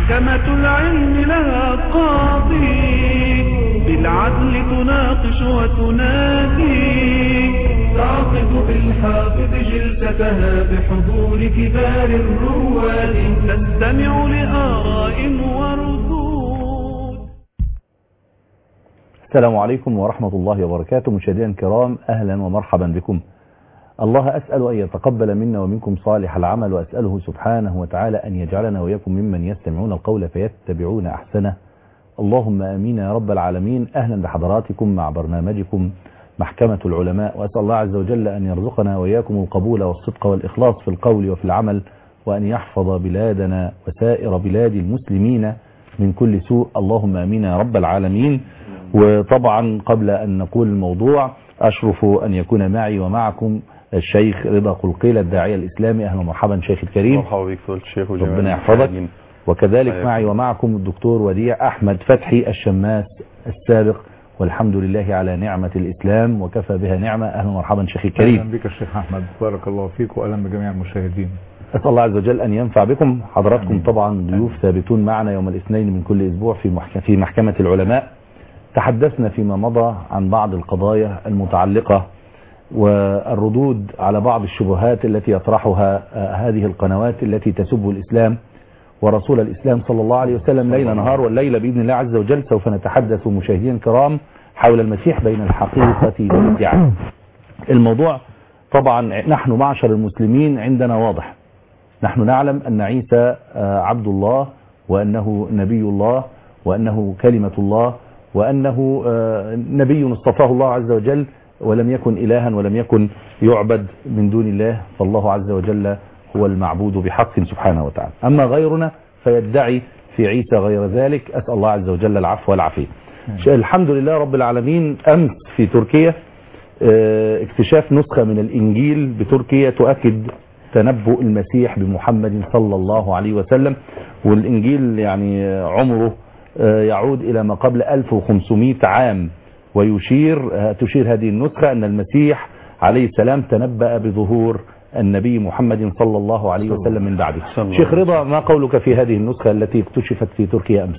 محكمة العلم لها قاضي بالعدل تناقش وتنادي تعقد بالحافظ جلستها بحضور كبار الرواد تستمع لآراء وردود السلام عليكم ورحمة الله وبركاته مشاهدينا الكرام أهلا ومرحبا بكم الله أسأل أن يتقبل منا ومنكم صالح العمل وأسأله سبحانه وتعالى أن يجعلنا وإياكم ممن يستمعون القول فيتبعون أحسنه اللهم آمين يا رب العالمين أهلا بحضراتكم مع برنامجكم محكمة العلماء وأسأل الله عز وجل أن يرزقنا وإياكم القبول والصدق والإخلاص في القول وفي العمل وأن يحفظ بلادنا وسائر بلاد المسلمين من كل سوء اللهم آمين يا رب العالمين وطبعا قبل أن نقول الموضوع أشرف أن يكون معي ومعكم الشيخ رضا قلقيل الداعية الإسلامي أهلا ومرحبا شيخ الكريم مرحبا بك فضيلة الشيخ وجميع ربنا يحفظك المشاهدين. وكذلك حياكم. معي ومعكم الدكتور وديع أحمد فتحي الشماس السابق والحمد لله على نعمة الإسلام وكفى بها نعمة أهلا ومرحبا شيخ الكريم اهلا بك يا شيخ احمد بارك الله فيك واهلا بجميع المشاهدين أسأل الله عز وجل أن ينفع بكم حضراتكم طبعا ضيوف ثابتون معنا يوم الاثنين من كل أسبوع في محك- في محكمة العلماء تحدثنا فيما مضى عن بعض القضايا المتعلقة والردود على بعض الشبهات التي يطرحها آه، هذه القنوات التي تسب الإسلام ورسول الإسلام صلى الله عليه وسلم ليل نهار والليلة بإذن الله عز وجل سوف نتحدث مشاهدين الكرام حول المسيح بين الحقيقة والادعاء الموضوع طبعا نحن معشر المسلمين عندنا واضح نحن نعلم أن عيسى آه، عبد الله وأنه نبي الله وأنه كلمة الله وأنه آه، نبي اصطفاه الله عز وجل ولم يكن إلها ولم يكن يعبد من دون الله فالله عز وجل هو المعبود بحق سبحانه وتعالى أما غيرنا فيدعي في عيسى غير ذلك أسأل الله عز وجل العفو والعافية الحمد لله رب العالمين أمس في تركيا آه، اكتشاف نسخة من الإنجيل بتركيا تؤكد تنبؤ المسيح بمحمد صلى الله عليه وسلم والإنجيل يعني آه، عمره آه، يعود إلى ما قبل 1500 عام ويشير آه، تشير هذه النسخة أن المسيح عليه السلام تنبأ بظهور النبي محمد صلى الله عليه وسلم من بعده صلى الله شيخ عليه رضا ما قولك في هذه النسخة التي اكتشفت في تركيا أمس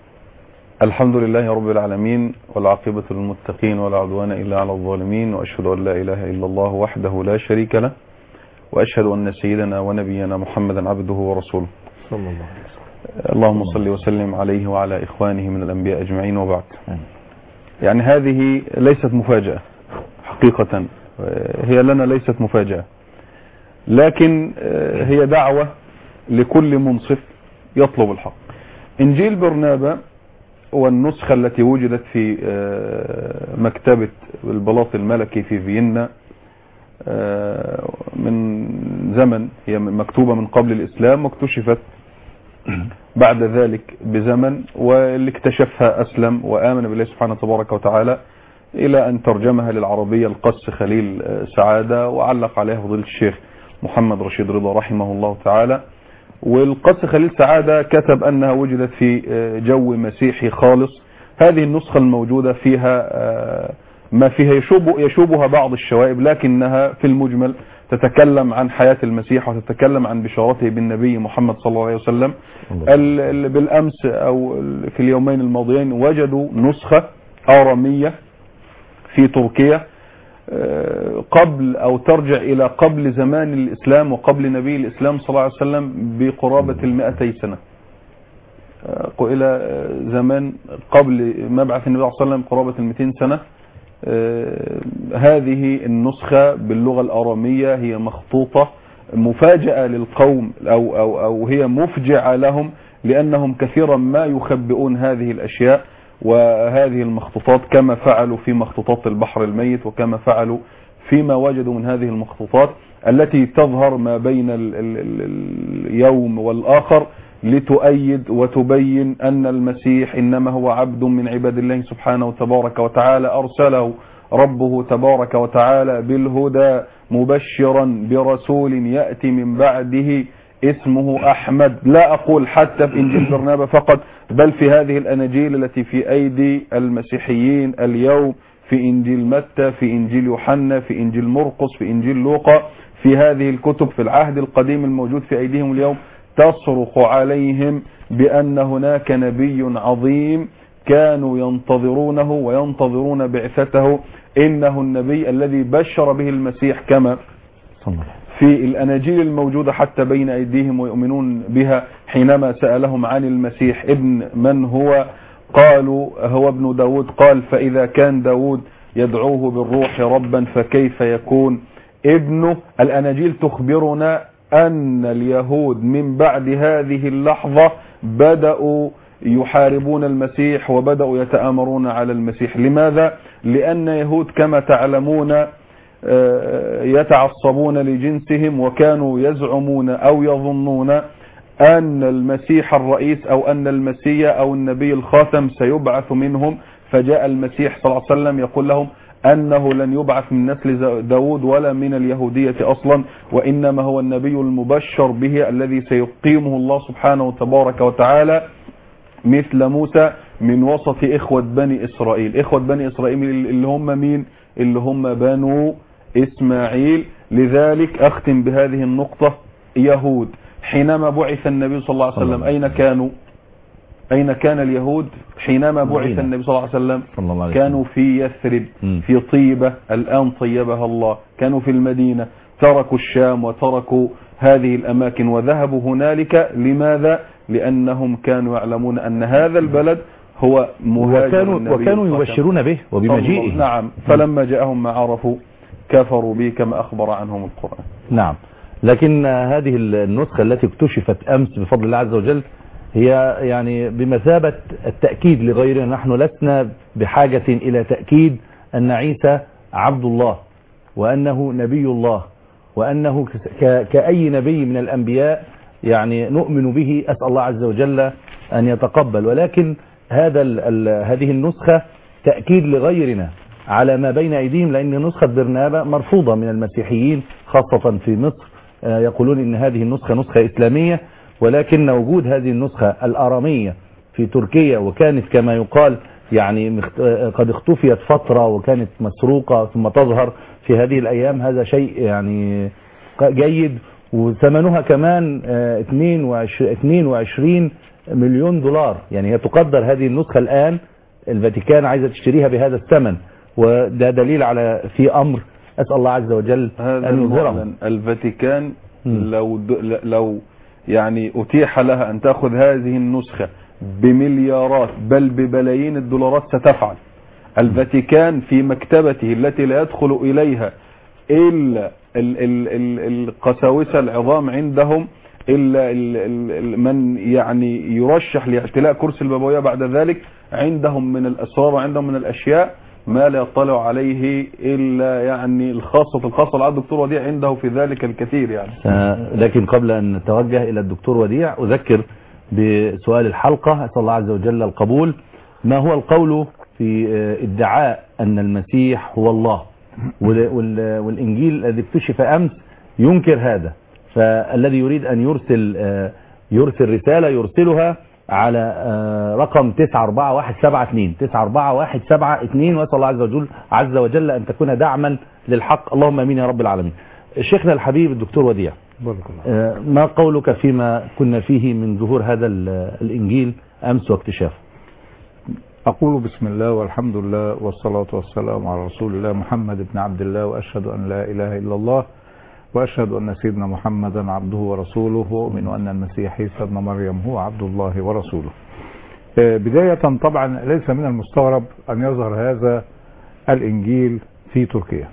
الحمد لله رب العالمين والعاقبة للمتقين ولا عدوان إلا على الظالمين وأشهد أن لا إله إلا الله وحده لا شريك له وأشهد أن سيدنا ونبينا محمدا عبده ورسوله صلى الله عليه وسلم اللهم صل وسلم عليه وعلى إخوانه من الأنبياء أجمعين وبعد آمين. يعني هذه ليست مفاجأة حقيقة آه، هي لنا ليست مفاجأة لكن آه، هي دعوة لكل منصف يطلب الحق إنجيل برنابا والنسخة التي وجدت في آه، مكتبة البلاط الملكي في فيينا آه، من زمن هي مكتوبة من قبل الإسلام واكتشفت بعد ذلك بزمن واللي اكتشفها أسلم وآمن بالله سبحانه تبارك وتعالى إلى أن ترجمها للعربية القس خليل آه، سعادة وعلق عليها فضيلة الشيخ محمد رشيد رضا رحمه الله تعالى والقس خليل سعادة كتب أنها وجدت في آه، جو مسيحي خالص هذه النسخة الموجودة فيها آه، ما فيها يشوب يشوبها بعض الشوائب لكنها في المجمل تتكلم عن حياة المسيح وتتكلم عن بشارته بالنبي محمد صلى الله عليه وسلم ال- ال- بالأمس أو ال- في اليومين الماضيين وجدوا نسخة آرامية في تركيا آه، قبل أو ترجع إلى قبل زمان الإسلام وقبل نبي الإسلام صلى الله عليه وسلم بقرابة المئتي سنة آه، إلى آه، زمان قبل مبعث النبي صلى الله عليه وسلم قرابة المئتين سنة آه، هذه النسخة باللغة الأرامية هي مخطوطة مفاجأة للقوم أو, أو, أو هي مفجعة لهم لأنهم كثيرا ما يخبئون هذه الأشياء وهذه المخطوطات كما فعلوا في مخطوطات البحر الميت وكما فعلوا فيما وجدوا من هذه المخطوطات التي تظهر ما بين ال ال ال اليوم والآخر لتؤيد وتبين أن المسيح إنما هو عبد من عباد الله سبحانه وتبارك وتعالى أرسله ربه تبارك وتعالى بالهدى مبشرا برسول يأتي من بعده اسمه أحمد لا أقول حتى في إنجيل برنابا فقط بل في هذه الأناجيل التي في أيدي المسيحيين اليوم في إنجيل متى في إنجيل يوحنا في إنجيل مرقس في إنجيل لوقا في هذه الكتب في العهد القديم الموجود في أيديهم اليوم تصرخ عليهم بأن هناك نبي عظيم كانوا ينتظرونه وينتظرون بعثته إنه النبي الذي بشر به المسيح كما صلى الله في الأناجيل الموجودة حتى بين أيديهم ويؤمنون بها حينما سألهم عن المسيح ابن من هو قالوا هو ابن داود قال فإذا كان داود يدعوه بالروح ربا فكيف يكون ابنه الأناجيل تخبرنا أن اليهود من بعد هذه اللحظة بدأوا يحاربون المسيح وبدأوا يتآمرون على المسيح لماذا؟ لأن يهود كما تعلمون آه، يتعصبون لجنسهم وكانوا يزعمون أو يظنون أن المسيح الرئيس أو أن المسيح أو النبي الخاتم سيبعث منهم فجاء المسيح صلى الله عليه وسلم يقول لهم أنه لن يبعث من نسل داود ولا من اليهودية أصلا وإنما هو النبي المبشر به الذي سيقيمه الله سبحانه وتبارك وتعالى مثل موسى من وسط إخوة بني إسرائيل إخوة بني إسرائيل اللي هم مين اللي هم بنو إسماعيل لذلك أختم بهذه النقطة يهود حينما بعث النبي صلى الله عليه وسلم أين كانوا أين كان اليهود حينما بعث مدينة. النبي صلى الله عليه وسلم صلى الله عليه كانوا في يثرب مم. في طيبة الآن طيبها الله كانوا في المدينة تركوا الشام وتركوا هذه الأماكن وذهبوا هنالك لماذا لأنهم كانوا يعلمون أن هذا البلد هو مهاجر وكانوا النبي وكانوا الخاتم. يبشرون به وبمجيئه نعم فلما جاءهم ما عرفوا كفروا به كما أخبر عنهم القرآن نعم لكن هذه النسخة التي اكتشفت أمس بفضل الله عز وجل هي يعني بمثابة التأكيد لغيرنا نحن لسنا بحاجة إلى تأكيد أن عيسى عبد الله وأنه نبي الله وأنه ك- كأي نبي من الأنبياء يعني نؤمن به أسأل الله عز وجل أن يتقبل ولكن هذا ال ال هذه النسخة تأكيد لغيرنا على ما بين أيديهم لأن نسخة برنابا مرفوضة من المسيحيين خاصة في مصر آه، يقولون إن هذه النسخة نسخة إسلامية ولكن وجود هذه النسخة الآرامية في تركيا وكانت كما يقال يعني مخت- آه، قد اختفيت فترة وكانت مسروقة ثم تظهر في هذه الأيام هذا شيء يعني ق- جيد وثمنها كمان آه، 22 22 مليون دولار يعني هي تقدر هذه النسخة الآن الفاتيكان عايزة تشتريها بهذا الثمن وده دليل على في أمر أسأل الله عز وجل هذا أن يظهره المعلن الفاتيكان مم. لو د... لو يعني أتيح لها أن تأخذ هذه النسخة بمليارات بل ببلايين الدولارات ستفعل الفاتيكان في مكتبته التي لا يدخل إليها إلا ال... ال... ال... القساوسة العظام عندهم إلا ال... ال... ال... من يعني يرشح لاعتلاء كرسي البابوية بعد ذلك عندهم من الأسرار وعندهم من الأشياء ما لا يطلع عليه إلا يعني الخاصة الخاصة على الدكتور وديع عنده في ذلك الكثير يعني آه، لكن قبل أن نتوجه إلى الدكتور وديع أذكر بسؤال الحلقة أسأل الله عز وجل القبول ما هو القول في آه، ادعاء أن المسيح هو الله وال- وال- والإنجيل الذي اكتشف أمس ينكر هذا فالذي يريد أن يرسل آه، يرسل رسالة يرسلها على آه، رقم 941172 941172 واسال الله عز وجل عز وجل ان تكون دعما للحق اللهم امين يا رب العالمين. شيخنا الحبيب الدكتور وديع بارك الله آه، ما قولك فيما كنا فيه من ظهور هذا ال- الانجيل امس واكتشافه؟ أقول بسم الله والحمد لله والصلاة والسلام على رسول الله محمد بن عبد الله وأشهد أن لا إله إلا الله وأشهد أن سيدنا محمدا عبده ورسوله وأؤمن أن المسيح عيسى ابن مريم هو عبد الله ورسوله آه، بداية طبعا ليس من المستغرب أن يظهر هذا الإنجيل في تركيا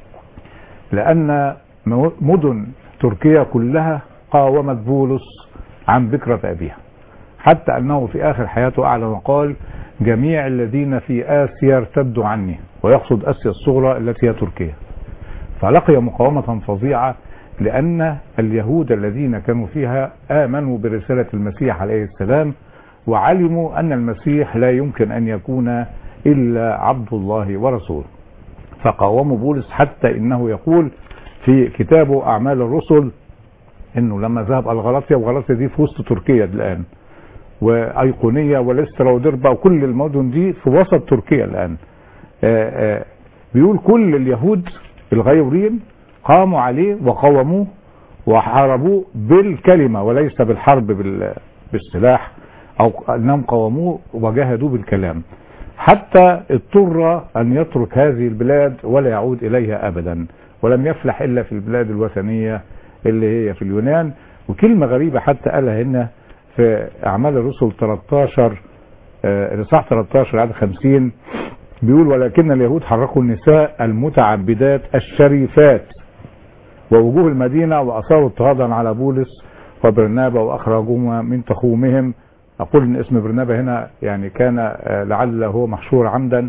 لأن مو- مدن تركيا كلها قاومت بولس عن بكرة أبيها حتى أنه في آخر حياته أعلن وقال جميع الذين في آسيا ارتدوا عني ويقصد آسيا الصغرى التي هي تركيا فلقي مقاومة فظيعة لأن اليهود الذين كانوا فيها آمنوا برسالة المسيح عليه السلام وعلموا أن المسيح لا يمكن أن يكون إلا عبد الله ورسوله فقاوموا بولس حتى إنه يقول في كتابه أعمال الرسل انه لما ذهب الغلاطيا وغلاطيا دي في وسط تركيا الان وايقونيه ولسترا ودربا وكل المدن دي في وسط تركيا الان آآ آآ بيقول كل اليهود الغيورين قاموا عليه وقاوموه وحاربوه بالكلمة وليس بالحرب بال- بالسلاح أو أنهم قاوموه وجاهدوا بالكلام حتى اضطر أن يترك هذه البلاد ولا يعود إليها أبدا ولم يفلح إلا في البلاد الوثنية اللي هي في اليونان وكلمة غريبة حتى قالها هنا في أعمال الرسل 13 آه، الإصحاح 13 عدد 50 بيقول ولكن اليهود حركوا النساء المتعبدات الشريفات ووجوه المدينة وأصاروا اضطهادا على بولس وبرنابا وأخرجوهما من تخومهم أقول إن اسم برنابا هنا يعني كان آه، لعل هو محشور عمدا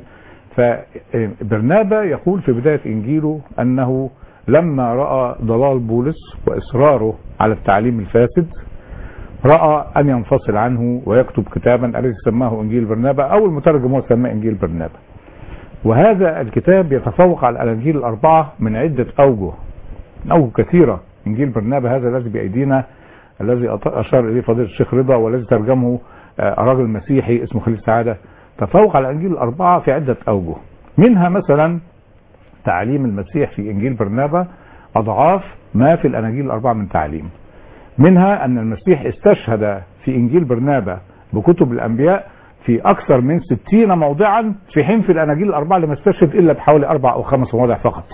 فبرنابا يقول في بداية إنجيله أنه لما رأى ضلال بولس وإصراره على التعليم الفاسد رأى أن ينفصل عنه ويكتب كتابا الذي سماه إنجيل برنابا أو المترجم هو سماه إنجيل برنابا وهذا الكتاب يتفوق على الأناجيل الأربعة من عدة أوجه أوجه كثيرة إنجيل برنابا هذا الذي بأيدينا الذي أط- أشار إليه فضيلة الشيخ رضا والذي ترجمه آه، راجل مسيحي اسمه خليل سعادة تفوق على الأنجيل الأربعة في عدة أوجه منها مثلا تعليم المسيح في إنجيل برنابا أضعاف ما في الأناجيل الأربعة من تعليم منها أن المسيح استشهد في إنجيل برنابا بكتب الأنبياء في أكثر من ستين موضعا في حين في الأناجيل الأربعة لم يستشهد إلا بحوالي أربع أو خمس مواضع فقط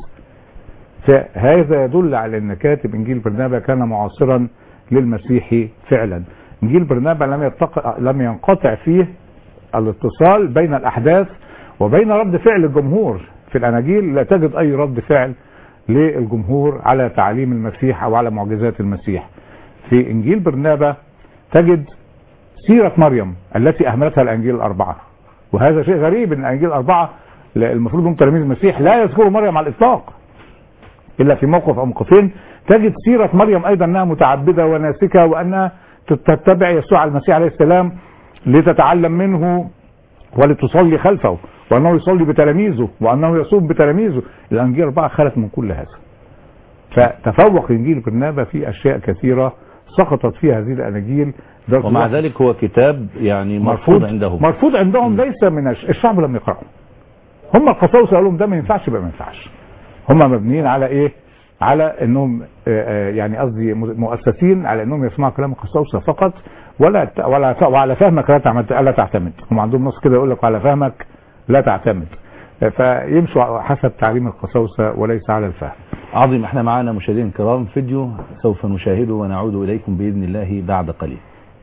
فهذا يدل على أن كاتب إنجيل برنابا كان معاصرا للمسيح فعلا إنجيل برنابا لم, يتق... لم ينقطع فيه الاتصال بين الأحداث وبين رد فعل الجمهور في الأناجيل لا تجد أي رد فعل للجمهور على تعليم المسيح أو على معجزات المسيح في إنجيل برنابا تجد سيرة مريم التي أهملتها الأنجيل الأربعة وهذا شيء غريب أن الأنجيل الأربعة لا- المفروض هم تلاميذ المسيح لا يذكروا مريم على الإطلاق إلا في موقف أو موقفين تجد سيرة مريم أيضا أنها متعبدة وناسكة وأنها تتبع يسوع المسيح عليه السلام لتتعلم منه ولتصلي خلفه وأنه يصلي بتلاميذه وأنه يصوم بتلاميذه الأنجيل الأربعة خلت من كل هذا فتفوق إنجيل برنابا في أشياء كثيرة سقطت فيها هذه الأناجيل درجة ومع واحد. ذلك هو كتاب يعني مرفوض عندهم مرفوض عندهم ليس من الش- الشعب لم يقرأه هم القساوسه قالوا لهم ده ما ينفعش يبقى ما ينفعش هم مبنيين على ايه على انهم آه، آه، يعني قصدي م- مؤسسين على انهم يسمعوا كلام القساوسه فقط ولا ت- ولا ت- وعلى فهمك لا تعمد لا تعتمد هم عندهم نص كده يقول لك على فهمك لا تعتمد آه، فيمشوا حسب تعليم القساوسه وليس على الفهم عظيم احنا معانا مشاهدينا الكرام فيديو سوف نشاهده ونعود اليكم باذن الله بعد قليل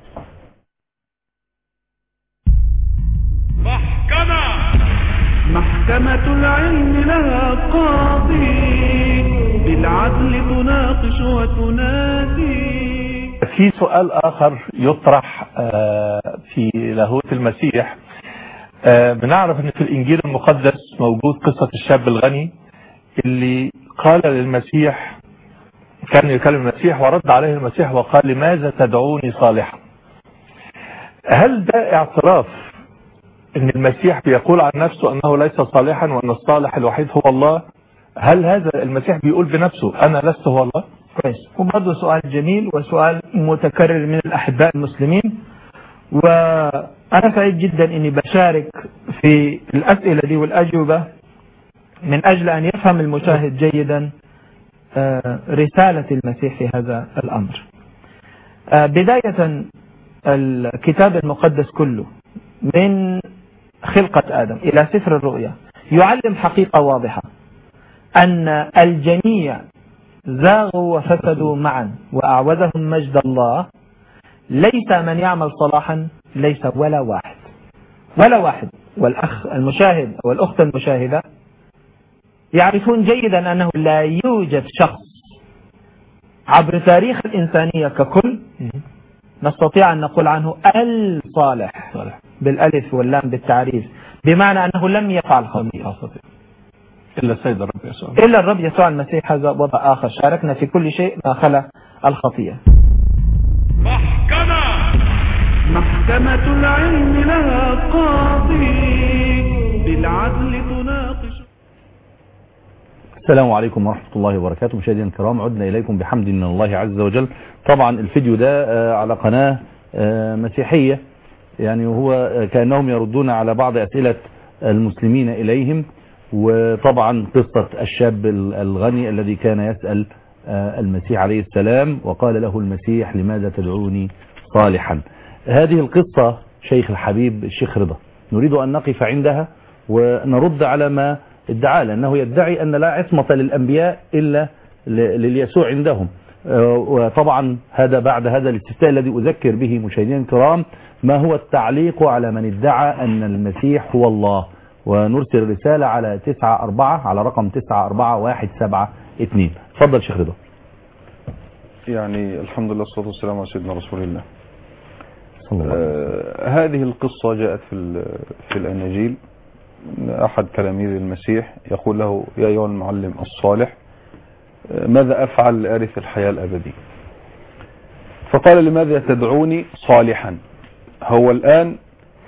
محكمة العلم لها قاضي بالعدل تناقش وتنادي في سؤال آخر يطرح آه، في لاهوت المسيح آه، بنعرف ان في الانجيل المقدس موجود قصة الشاب الغني اللي قال للمسيح كان يكلم المسيح ورد عليه المسيح وقال لماذا تدعوني صالحا هل ده اعتراف ان المسيح بيقول عن نفسه انه ليس صالحا وان الصالح الوحيد هو الله هل هذا المسيح بيقول بنفسه انا لست هو الله كويس وبرضه سؤال جميل وسؤال متكرر من الأحباء المسلمين وأنا سعيد جدا أني بشارك في الأسئلة دي والأجوبة من أجل أن يفهم المشاهد جيدا آه، رسالة المسيح في هذا الأمر آه، بداية الكتاب المقدس كله من خلقة آدم إلى سفر الرؤيا يعلم حقيقة واضحة أن الجميع زاغوا وفسدوا معا وأعوذهم مجد الله ليس من يعمل صلاحا ليس ولا واحد ولا واحد والأخ المشاهد أو الأخت المشاهدة يعرفون جيدا أنه لا يوجد شخص عبر تاريخ الإنسانية ككل نستطيع أن نقول عنه الصالح صالح بالألف واللام بالتعريف بمعنى أنه لم يفعل خطيئة الا السيد الرب يسوع إلا الرب يسوع المسيح هذا وضع آخر شاركنا في كل شيء ما خلا الخطيئة محكمة العلم لها قاضي بالعدل تناقش السلام عليكم ورحمة الله وبركاته مشاهدينا الكرام عدنا إليكم بحمد من الله عز وجل طبعا الفيديو ده آه، على قناة آه، مسيحية يعني هو آه، كأنهم يردون على بعض أسئلة المسلمين إليهم وطبعا قصة الشاب ال- الغني الذي كان يسأل آه، المسيح عليه السلام وقال له المسيح لماذا تدعوني صالحا هذه القصة شيخ الحبيب الشيخ رضا نريد أن نقف عندها ونرد على ما ادعى لأنه يدعي أن لا عصمة للأنبياء إلا ل- لليسوع عندهم آه، وطبعا هذا بعد هذا الاستفتاء الذي أذكر به مشاهدينا الكرام ما هو التعليق على من ادعى أن المسيح هو الله ونرسل رسالة على 94 على رقم 94172 تفضل شيخ رضا يعني الحمد لله والصلاة والسلام على سيدنا رسول الله صلى الله عليه وسلم. آه، هذه القصة جاءت في ال- في الأناجيل أحد تلاميذ المسيح يقول له يا أيها المعلم الصالح آه، ماذا أفعل لأرث الحياة الأبدية فقال لماذا تدعوني صالحا هو الآن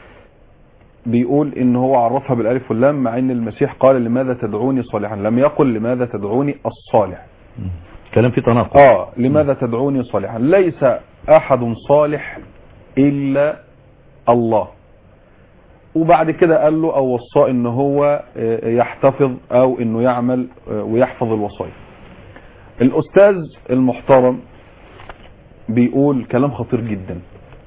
بيقول إن هو عرفها بالألف واللام مع إن المسيح قال لماذا تدعوني صالحا لم يقل لماذا تدعوني الصالح كلام في تناقض اه لماذا تدعوني صالحا ليس احد صالح الا الله وبعد كده قال له او وصاه ان هو آه، يحتفظ او انه يعمل آه، ويحفظ الوصايا الاستاذ المحترم بيقول كلام خطير جدا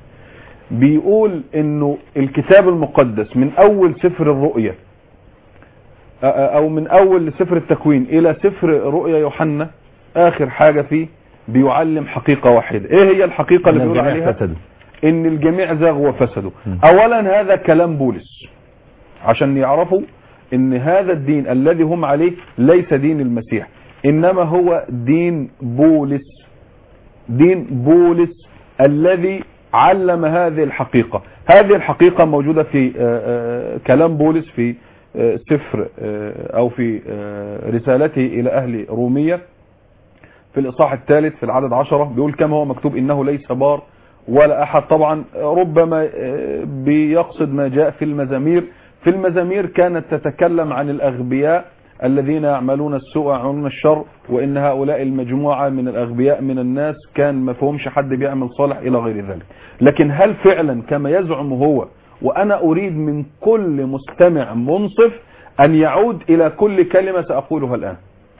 بيقول انه الكتاب المقدس من اول سفر الرؤيا آه، آه، او من اول سفر التكوين الى سفر رؤيا يوحنا اخر حاجة فيه بيعلم حقيقة واحدة ايه هي الحقيقة اللي أن بيقول الجميع عليها فسدوا ان الجميع زاغوا وفسدوا م. اولا هذا كلام بولس عشان يعرفوا ان هذا الدين الذي هم عليه ليس دين المسيح انما هو دين بولس دين بولس الذي علم هذه الحقيقة هذه الحقيقة موجودة في آه، آه، كلام بولس في آه، سفر آه، او في آه، رسالته الى اهل رومية في الإصحاح الثالث في العدد عشرة بيقول كما هو مكتوب إنه ليس بار ولا أحد طبعا ربما آه، بيقصد ما جاء في المزامير في المزامير كانت تتكلم عن الأغبياء الذين يعملون السوء ويعملون الشر وإن هؤلاء المجموعة من الأغبياء من الناس كان ما فهمش حد بيعمل صالح إلى غير ذلك لكن هل فعلا كما يزعم هو وأنا أريد من كل مستمع منصف أن يعود إلى كل كلمة سأقولها الآن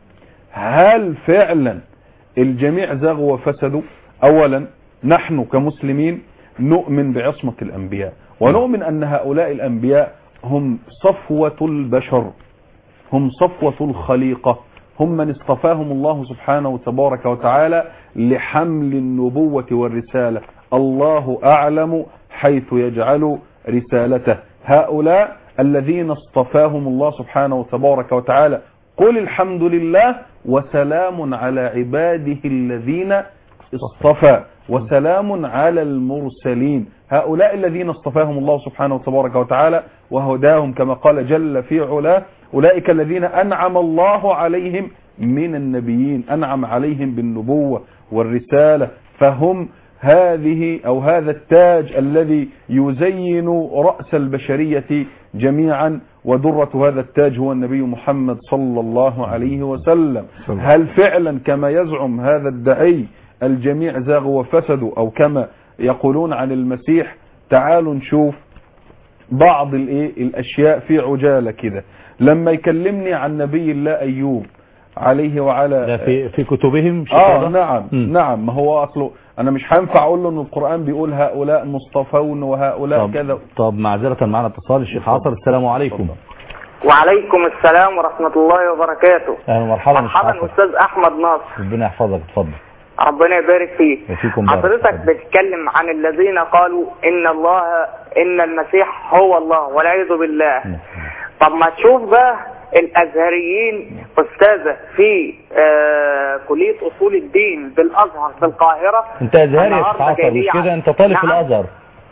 هل فعلا الجميع زاغوا وفسدوا اولا نحن كمسلمين نؤمن بعصمة الانبياء ونؤمن ان هؤلاء الانبياء هم صفوة البشر هم صفوة الخليقة هم من اصطفاهم الله سبحانه وتبارك وتعالى لحمل النبوة والرسالة الله أعلم حيث يجعل رسالته هؤلاء الذين اصطفاهم الله سبحانه وتبارك وتعالى قل الحمد لله وسلام على عباده الذين اصطفى وسلام على المرسلين هؤلاء الذين اصطفاهم الله سبحانه وتبارك وتعالى وهداهم كما قال جل في علاه أولئك الذين أنعم الله عليهم من النبيين أنعم عليهم بالنبوة والرسالة فهم هذه أو هذا التاج الذي يزين رأس البشرية جميعا ودرة هذا التاج هو النبي محمد صلى الله عليه وسلم هل فعلا كما يزعم هذا الدعي الجميع زاغوا وفسدوا أو كما يقولون عن المسيح تعالوا نشوف بعض الايه الاشياء في عجالة كده لما يكلمني عن نبي الله ايوب عليه وعلى ده في في كتبهم شيخ اه رضا؟ نعم مم. نعم ما هو اصله انا مش هينفع اقول له ان القرآن بيقول هؤلاء مصطفون وهؤلاء كذا طب, طب معذرة معنا اتصال الشيخ عاصر السلام عليكم وعليكم السلام ورحمة الله وبركاته اهلا ومرحبا الشيخ مرحبا عاصر أستاذ أحمد ناصر ربنا يحفظك اتفضل ربنا يبارك فيك وفيكم بارك. حضرتك اتفضل. بتتكلم عن الذين قالوا إن الله إن المسيح هو الله والعياذ بالله طب ما تشوف بقى الأزهريين أستاذة في آه كلية أصول الدين بالأزهر في القاهرة انت ازهري يا شيخ النهاردة عاصر جاي مش لي كده ع- انت طالب في نعم. الازهر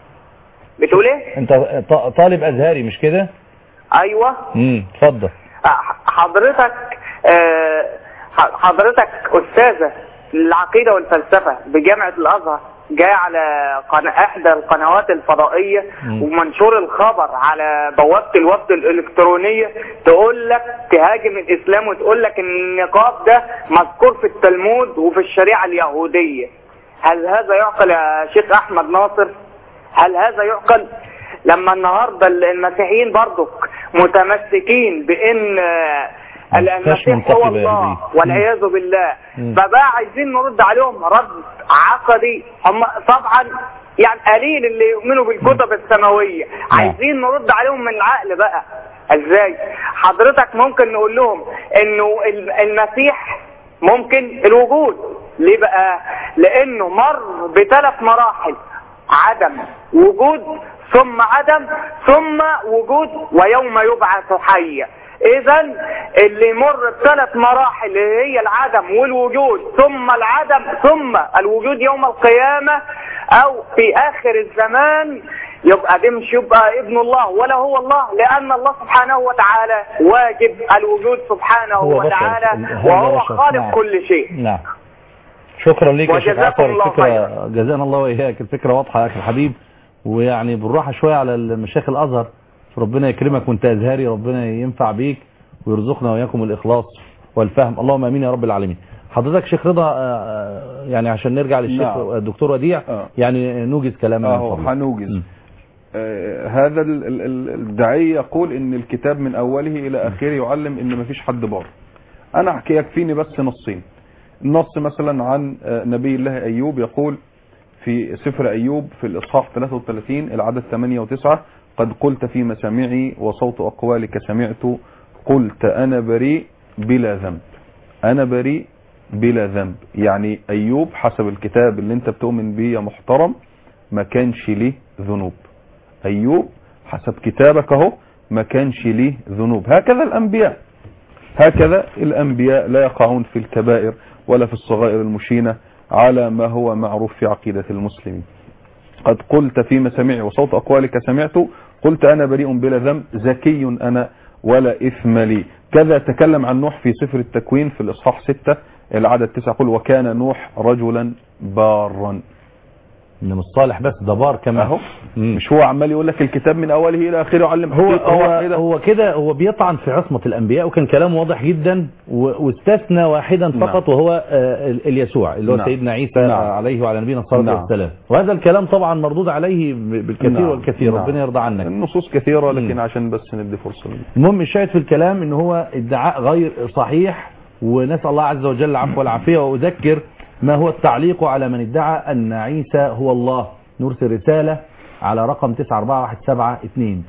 بتقول إيه؟ انت ط- طالب ازهري مش كده أيوه امم اتفضل حضرتك آه، حضرتك أستاذة للعقيدة والفلسفة بجامعة الأزهر جاي على قناة إحدى القنوات الفضائية مم. ومنشور الخبر على بوابة الوفد الإلكترونية تقول لك تهاجم الإسلام وتقول لك إن النقاب ده مذكور في التلمود وفي الشريعة اليهودية هل هذا يعقل يا شيخ أحمد ناصر؟ هل هذا يعقل لما النهاردة المسيحيين برضك متمسكين بان آه، المسيح منتقبة هو يا الله هدي. والعياذ بالله مم. فبقى عايزين نرد عليهم رد عقدي هم طبعا يعني قليل اللي يؤمنوا بالكتب السماويه عايزين نرد عليهم من العقل بقى ازاي حضرتك ممكن نقول لهم انه ال- المسيح ممكن الوجود ليه بقى لانه مر بثلاث مراحل عدم وجود ثم عدم ثم وجود ويوم يبعث حيا اذا اللي يمر بثلاث مراحل اللي هي العدم والوجود ثم العدم ثم الوجود يوم القيامة او في اخر الزمان يبقى ده مش يبقى ابن الله ولا هو الله لان الله سبحانه وتعالى واجب الوجود سبحانه هو بشر. وتعالى هذا وهو بشر. خالق نعم. كل شيء نعم شكرا ليك يا شيخ وجزاكم عفر الله الفكرة جزانا الله وإياك الفكرة واضحة يا أخي الحبيب ويعني بالراحة شوية على المشايخ الأزهر ربنا يكرمك وانت أزهري ربنا ينفع بيك ويرزقنا وإياكم الإخلاص والفهم اللهم آمين يا رب العالمين حضرتك شيخ رضا آه، آه، يعني عشان نرجع للشيخ نعم. الدكتور وديع آه. يعني نوجز كلامنا اهو من فضلك. هنوجز م. آه هذا ال- ال- ال- الداعية يقول ان الكتاب من اوله الى اخره يعلم ان مفيش حد بار انا احكي يكفيني بس نصين النص مثلا عن آه، نبي الله ايوب يقول في سفر ايوب في الاصحاح 33 العدد 8 و9 قد قلت في مسامعي وصوت اقوالك سمعت قلت انا بريء بلا ذنب انا بريء بلا ذنب يعني ايوب حسب الكتاب اللي انت بتؤمن بيه يا محترم ما كانش ليه ذنوب ايوب حسب كتابك اهو ما كانش ليه ذنوب هكذا الانبياء هكذا الانبياء لا يقعون في الكبائر ولا في الصغائر المشينة على ما هو معروف في عقيدة المسلمين قد قلت في مسامعي وصوت أقوالك سمعت قلت أنا بريء بلا ذنب زكي أنا ولا إثم لي كذا تكلم عن نوح في سفر التكوين في الإصحاح 6 العدد 9 قل وكان نوح رجلا بارا إن مش صالح بس ده بار كمان أهو مم. مش هو عمال يقول لك الكتاب من أوله إلى آخره يعلم هو حقيقة هو واحدة. هو كده هو بيطعن في عصمة الأنبياء وكان كلامه واضح جدا و- واستثنى واحدا نعم. فقط وهو آه، ال- اليسوع اللي هو نعم. سيدنا عيسى نعم. آه، عليه وعلى نبينا الصلاة نعم. والسلام وهذا الكلام طبعا مردود عليه ب- بالكثير نعم. والكثير نعم. ربنا يرضى عنك النصوص كثيرة لكن مم. عشان بس ندي فرصة لنا. المهم الشاهد في الكلام ان هو ادعاء غير صحيح ونسأل الله عز وجل العفو والعافية وأذكر ما هو التعليق على من ادعى أن عيسى هو الله نرسل رسالة على رقم 94172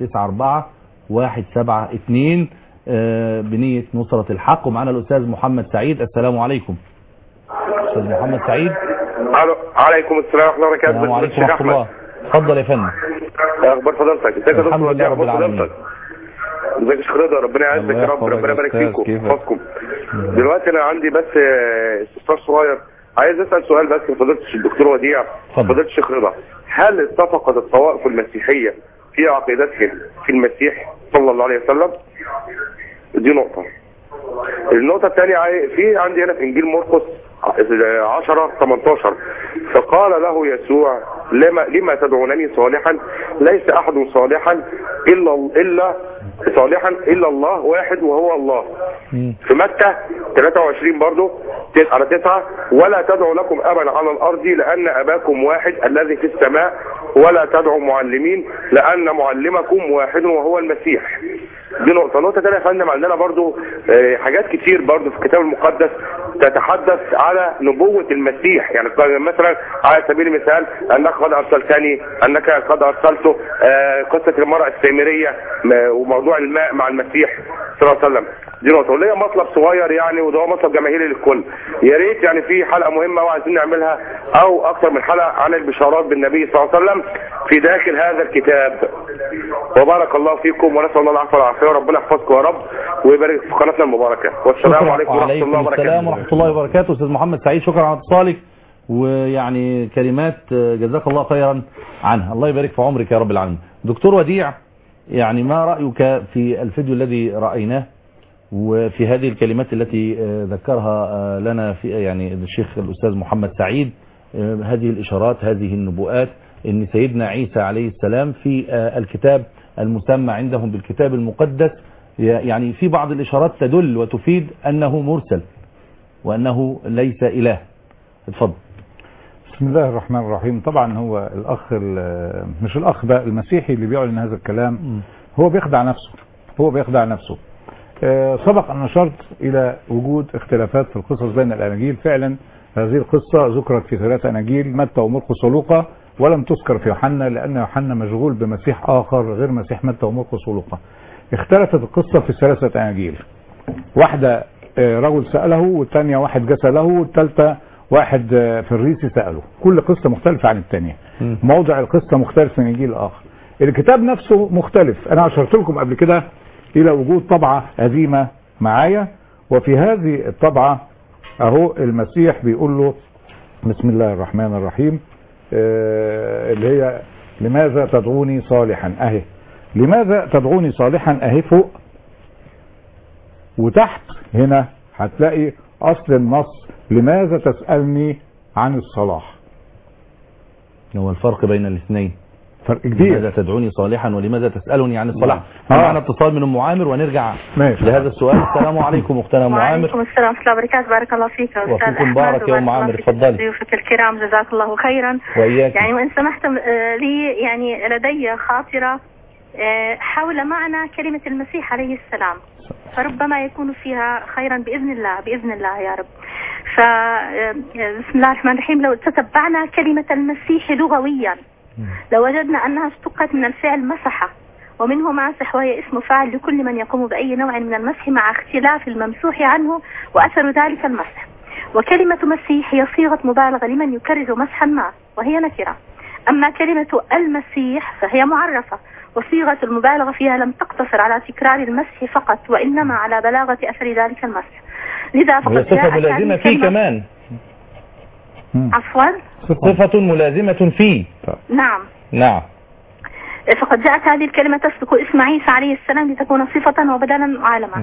94172 آه، بنية نصرة الحق ومعنا الأستاذ محمد سعيد السلام عليكم أستاذ محمد سعيد الو عليكم السلام ورحمه الله وبركاته السلام عليكم الشيخ ورحمة الله اتفضل يا فندم يا اخبار فضلتك ازيك يا الحمد دكتور لله وديع؟ رب اخبار العالمين. فضلتك؟ ازيك يا شيخ رضا ربنا يعزك الله يا رب يحفظك ربنا يا يبارك أستاذ، فيكم كيفك؟ يحفظكم دلوقتي انا عندي بس آه، استفسار صغير عايز اسال سؤال بس لفضيله الدكتور وديع اتفضل. فضيله الشيخ رضا هل اتفقت الطوائف المسيحيه في عقيدتهم في المسيح صلى الله عليه وسلم دي نقطه النقطة الثانية عاي- في عندي هنا في إنجيل مرقس 10 18 فقال له يسوع لما لما تدعونني صالحا ليس أحد صالحا إلا إلا صالحا إلا الله واحد وهو الله في متى 23 برضو تس- على تسعة ولا تدعوا لكم أبا على الأرض لأن أباكم واحد الذي في السماء ولا تدعوا معلمين لأن معلمكم واحد وهو المسيح دي نقطة نقطة تانية يا فندم عندنا برضو آه، حاجات كتير برضو في الكتاب المقدس تتحدث على نبوة المسيح يعني قال مثلا على سبيل المثال أنك قد أرسلتني أنك قد أرسلته آه، قصة المرأة السامرية م- وموضوع الماء مع المسيح صلى الله عليه وسلم دي نقطة وليا مطلب صغير يعني وده هو مطلب جماهيري للكل يا ريت يعني في حلقة مهمة وعايزين نعملها أو أكثر من حلقة عن البشارات بالنبي صلى الله عليه وسلم في داخل هذا الكتاب وبارك الله فيكم ونسأل الله العفو والعافية وربنا يحفظكم يا رب ويبارك في قناتنا المباركة والسلام شكرا عليكم ورحمة الله وعليكم السلام وبركاته ورحمة الله وبركاته أستاذ محمد سعيد شكرا على اتصالك ويعني كلمات آه، جزاك الله خيرا عنها الله يبارك في عمرك يا رب العالمين دكتور وديع يعني ما رأيك في الفيديو الذي رأيناه وفي هذه الكلمات التي آه، ذكرها آه، لنا في يعني الشيخ الأستاذ محمد سعيد آه، هذه الإشارات هذه النبوءات ان سيدنا عيسى عليه السلام في آه، الكتاب المسمى عندهم بالكتاب المقدس ي- يعني في بعض الإشارات تدل وتفيد أنه مرسل وأنه ليس إله اتفضل بسم الله الرحمن الرحيم طبعا هو الاخ ال- مش الاخ ده المسيحي اللي بيعلن هذا الكلام هو بيخدع نفسه هو بيخدع نفسه آه، سبق أن أشرت إلى وجود اختلافات في القصص بين الأناجيل فعلا هذه القصة ذكرت في ثلاث أناجيل متى ومرقس ولوقا ولم تذكر في يوحنا لأن يوحنا مشغول بمسيح آخر غير مسيح متى ومرقس ولوقا اختلفت القصة في ثلاثة أناجيل واحدة آه، رجل سأله والثانية واحد جسى له والثالثة واحد آه، فريسي سأله كل قصة مختلفة عن الثانية مم. موضع القصة مختلف من الإنجيل الآخر الكتاب نفسه مختلف أنا أشرت لكم قبل كده إلى وجود طبعة قديمة معايا وفي هذه الطبعة أهو المسيح بيقول له بسم الله الرحمن الرحيم آه، اللي هي لماذا تدعوني صالحا أهي لماذا تدعوني صالحا أهي فوق وتحت هنا هتلاقي أصل النص لماذا تسألني عن الصلاح هو الفرق بين الاثنين فرق لماذا كبير تدعوني صالحا ولماذا تسألني عن الصلاح آه. معنا اتصال من ام عامر ونرجع ماشي. لهذا السؤال السلام عليكم اختنا ام عامر وعليكم السلام ورحمة الله وبركاته بارك الله فيك يا أستاذ وفيكم أحمد بارك يا أم وبارك الله عامر، فيك اتفضلي. ضيوفك الكرام جزاك الله خيرا وإياك يعني وإن سمحت آه، لي يعني لدي خاطرة آه، حول معنى كلمة المسيح عليه السلام فربما يكون فيها خيرا بإذن الله بإذن الله يا رب ف آه، بسم الله الرحمن الرحيم لو تتبعنا كلمة المسيح لغويا لوجدنا أنها اشتقت من الفعل مسح ومنه ماسح وهي اسم فاعل لكل من يقوم بأي نوع من المسح مع اختلاف الممسوح عنه وأثر ذلك المسح وكلمة مسيح هي صيغة مبالغة لمن يكرر مسحا ما وهي نكرة أما كلمة المسيح فهي معرفة وصيغة المبالغة فيها لم تقتصر على تكرار المسح فقط وإنما على بلاغة أثر ذلك المسح لذا وهي فقد صفة جاءت هذه ملازمة فيه الكلمة- كمان مم. عفوا صفة ملازمة فيه نعم نعم فقد جاءت هذه الكلمة تسبق اسم عيسى عليه السلام لتكون صفة وبدلا وعالما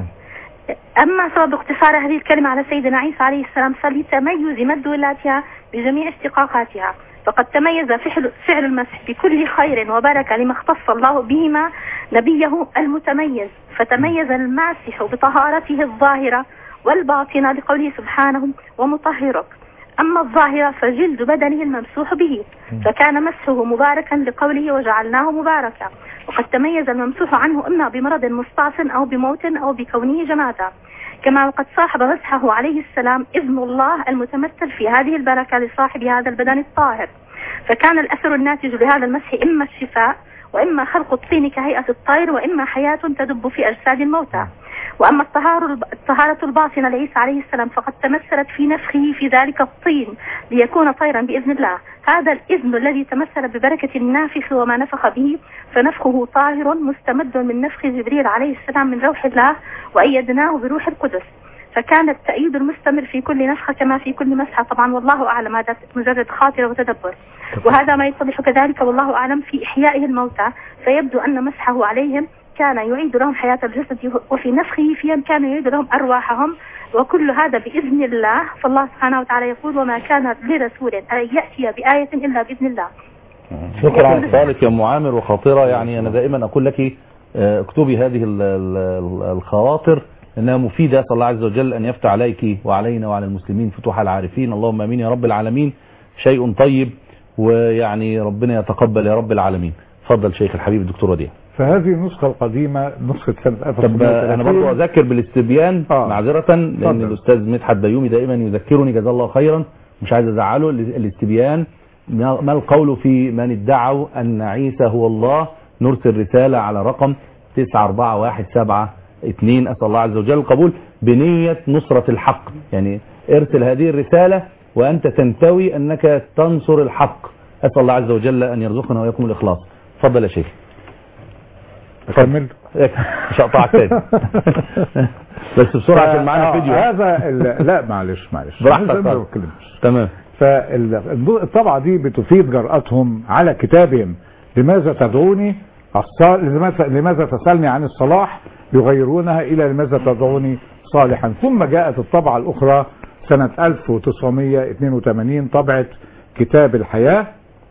أما سبب اقتصار هذه الكلمة على سيدنا عيسى عليه السلام فلتميز مدلولاتها بجميع اشتقاقاتها فقد تميز فعل, فعل المسح بكل خير وبركة لما اختص الله بهما نبيه المتميز فتميز الماسح بطهارته الظاهرة والباطنة لقوله سبحانه ومطهرك أما الظاهرة فجلد بدنه الممسوح به فكان مسحه مباركا لقوله وجعلناه مباركا وقد تميز الممسوح عنه إما بمرض مستعص أو بموت أو بكونه جمادا كما وقد صاحب مسحه عليه السلام إذن الله المتمثل في هذه البركة لصاحب هذا البدن الطاهر فكان الأثر الناتج لهذا المسح إما الشفاء وإما خلق الطين كهيئة الطير وإما حياة تدب في أجساد الموتى وأما الطهارة الطهارة الباطنة لعيسى عليه السلام فقد تمثلت في نفخه في ذلك الطين ليكون طيرا بإذن الله هذا الإذن الذي تمثل ببركة النافخ وما نفخ به فنفخه طاهر مستمد من نفخ جبريل عليه السلام من روح الله وأيدناه بروح القدس فكان التأييد المستمر في كل نفخة كما في كل مسحة طبعا والله أعلم هذا مجرد خاطرة وتدبر وهذا ما يتضح كذلك والله أعلم في إحيائه الموتى فيبدو أن مسحه عليهم كان يعيد لهم حياة الجسد وفي نفخه فيهم كان يعيد لهم أرواحهم وكل هذا بإذن الله فالله سبحانه وتعالى يقول وما كان لرسول أن يأتي بآية إلا بإذن الله شكرا على اتصالك يا ام عامر وخاطرة يعني انا دائما اقول لك آه، اكتبي هذه ال- ال- الخواطر انها مفيدة اسال الله عز وجل ان يفتح عليك وعلينا وعلى المسلمين فتوح العارفين اللهم امين يا رب العالمين شيء طيب ويعني ربنا يتقبل يا رب العالمين اتفضل شيخ الحبيب الدكتور وديع فهذه النسخة القديمة نسخة سنة طب انا برضو 1930 اذكر بالاستبيان آه. معذرة لان اتفضل. الاستاذ مدحت بيومي دائما يذكرني جزاه الله خيرا مش عايز ازعله ال- الاستبيان ما ما القول في من ادعوا ان عيسى هو الله نرسل رسالة على رقم 94172 اسال الله عز وجل القبول بنية نصرة الحق يعني ارسل هذه الرسالة وانت تنتوي انك تنصر الحق اسال الله عز وجل ان يرزقنا واياكم الاخلاص اتفضل يا شيخ أكمل مش هقطعك تاني بس بسرعه عشان معانا آه، فيديو هذا ال- لا معلش معلش براحتك أنا ما طبعا. بتكلمش تمام فالطبعة دي بتفيد جرأتهم على كتابهم لماذا تدعوني الصال... لماذا... لماذا تسألني عن الصلاح يغيرونها إلى لماذا تدعوني صالحا ثم جاءت الطبعة الأخرى سنة 1982 طبعة كتاب الحياة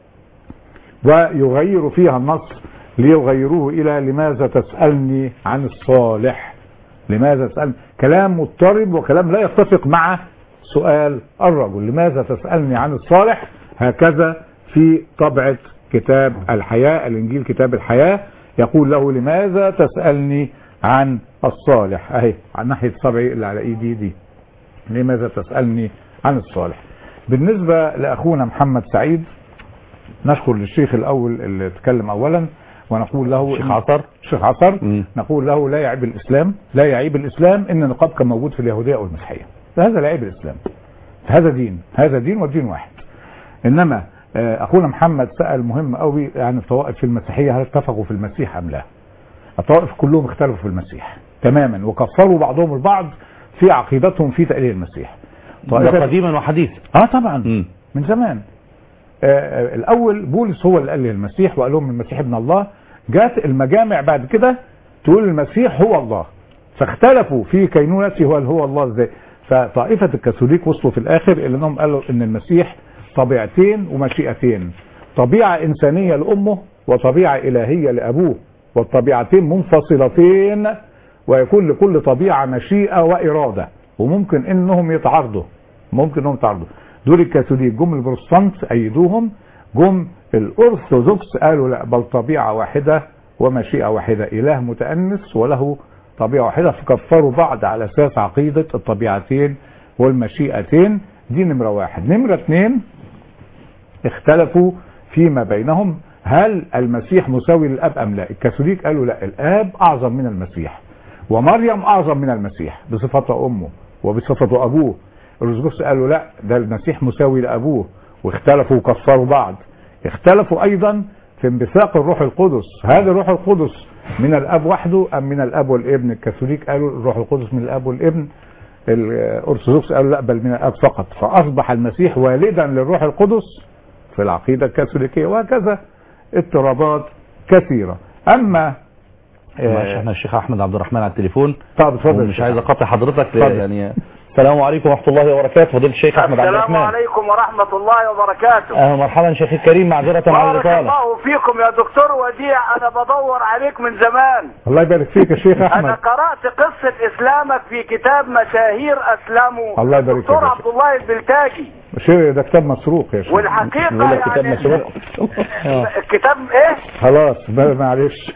ويغير فيها النص ليغيروه إلى لماذا تسألني عن الصالح لماذا تسألني كلام مضطرب وكلام لا يتفق مع سؤال الرجل لماذا تسألني عن الصالح هكذا في طبعة كتاب الحياة الإنجيل كتاب الحياة يقول له لماذا تسألني عن الصالح اهي عن ناحيه صبعي اللي على ايدي دي لماذا تسالني عن الصالح بالنسبه لاخونا محمد سعيد نشكر للشيخ الاول اللي اتكلم اولا ونقول له شيخ إن- عصر الشيخ عصر مم. نقول له لا يعيب الاسلام لا يعيب الاسلام ان النقاب كان موجود في اليهوديه او المسيحيه هذا لا يعيب الاسلام هذا دين هذا دين والدين واحد انما آه، اخونا محمد سال مهم قوي يعني الطوائف في المسيحيه هل اتفقوا في المسيح ام لا الطوائف كلهم اختلفوا في المسيح تماما وكفروا بعضهم البعض في عقيدتهم في تأليه المسيح ده قديما وحديثا اه طبعا مم. من زمان آه، آه، الاول بولس هو اللي قال للمسيح وقال لهم المسيح ابن الله جات المجامع بعد كده تقول المسيح هو الله فاختلفوا في كينونته هو هو الله ازاي فطائفة الكاثوليك وصلوا في الاخر الى انهم قالوا ان المسيح طبيعتين ومشيئتين طبيعة انسانية لامه وطبيعة الهية لابوه والطبيعتين منفصلتين ويكون لكل طبيعة مشيئة وإرادة وممكن إنهم يتعارضوا ممكن إنهم يتعارضوا دول الكاثوليك جم البروتستانت أيدوهم جم الأرثوذكس قالوا لا بل طبيعة واحدة ومشيئة واحدة إله متأنس وله طبيعة واحدة فكفروا بعض على أساس عقيدة الطبيعتين والمشيئتين دي نمرة واحد نمرة اتنين اختلفوا فيما بينهم هل المسيح مساوي للاب ام لا الكاثوليك قالوا لا الاب اعظم من المسيح ومريم اعظم من المسيح بصفته امه وبصفته ابوه الارثوذكس قالوا لا ده المسيح مساوي لابوه واختلفوا وكفروا بعض اختلفوا ايضا في انبثاق الروح القدس هذا الروح القدس من الاب وحده ام من الاب والابن الكاثوليك قالوا الروح القدس من الاب والابن الارثوذكس قالوا لا بل من الاب فقط فاصبح المسيح والدا للروح القدس في العقيده الكاثوليكيه وهكذا اضطرابات كثيره اما معلش احنا الشيخ احمد عبد الرحمن على التليفون طب اتفضل مش عايز اقاطع حضرتك اتفضل. يعني السلام عليكم ورحمه الله وبركاته فضيله الشيخ احمد عبد السلام الرحمن عليكم ورحمة الله وبركاته اهلا مرحبا شيخ الكريم معذره على بارك الاطاله الله فيكم يا دكتور وديع انا بدور عليك من زمان الله يبارك فيك يا شيخ انا احمد قرأت قصة اسلامك في كتاب مشاهير اسلموا الله يبارك فيك دكتور يا عبد الله البلتاجي شيء ده كتاب مسروق يا شيخ والحقيقة بيقول لك كتاب يعني مسروق آه. الكتاب ايه خلاص ما- معلش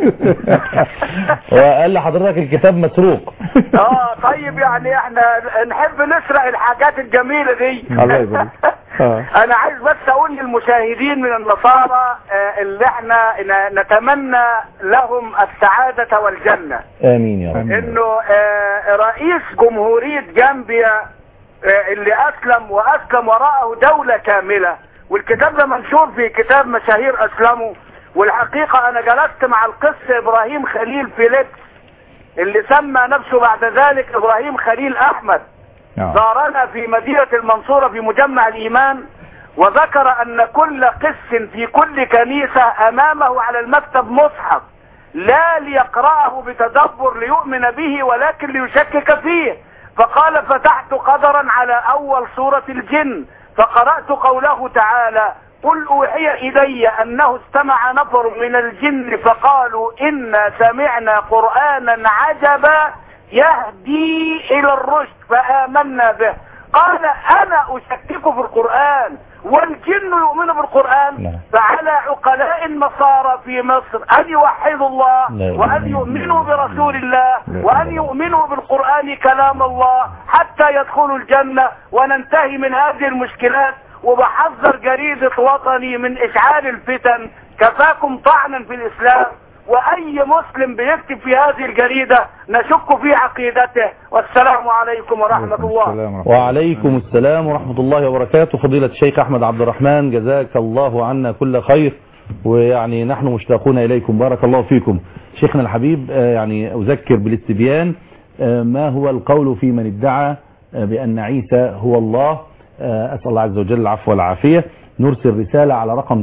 وقال لحضرتك الكتاب مسروق اه طيب يعني احنا نحب نسرق الحاجات الجميلة دي الله يبارك. آه. انا عايز بس اقول للمشاهدين من النصارى آه، اللي احنا ن- نتمنى لهم السعادة والجنة امين يا رب آمين. انه آه، رئيس جمهورية جامبيا آه، اللي اسلم واسلم وراءه دولة كاملة والكتاب ده منشور في كتاب مشاهير اسلموا والحقيقة انا جلست مع القس ابراهيم خليل فيليبس اللي سمى نفسه بعد ذلك ابراهيم خليل احمد آه. زارنا في مدينة المنصورة في مجمع الإيمان وذكر أن كل قس في كل كنيسة أمامه على المكتب مصحف لا ليقرأه بتدبر ليؤمن به ولكن ليشكك فيه فقال فتحت قدرا على أول سورة الجن فقرأت قوله تعالى قل أوحي إلي أنه استمع نفر من الجن فقالوا إنا سمعنا قرآنا عجبا يهدي إلى الرشد فآمنا به قال أنا أشكك في القرآن والجن يؤمن بالقرآن نعم. فعلى عقلاء النصارى في مصر أن يوحدوا الله لا إله وأن إلا يؤمنوا الله. برسول الله لا وأن إله يؤمنوا بالقرآن كلام الله حتى يدخلوا الجنة وننتهي من هذه المشكلات وبحذر جريدة وطني من إشعال الفتن كفاكم طعنا في الإسلام وأي مسلم بيكتب في هذه الجريدة نشك في عقيدته والسلام عليكم ورحمة الله السلام ورحمة الله. وعليكم السلام ورحمة الله وبركاته فضيلة الشيخ أحمد عبد الرحمن جزاك الله عنا كل خير ويعني نحن مشتاقون إليكم بارك الله فيكم شيخنا الحبيب آه، يعني أذكر بالاستبيان آه، ما هو القول في من ادعى آه، بأن عيسى هو الله آه، أسأل الله عز وجل العفو والعافية نرسل رسالة على رقم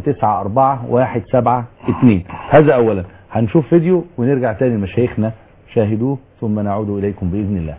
94172 هذا أولا هنشوف فيديو ونرجع تاني لمشايخنا شاهدوه ثم نعود إليكم بإذن الله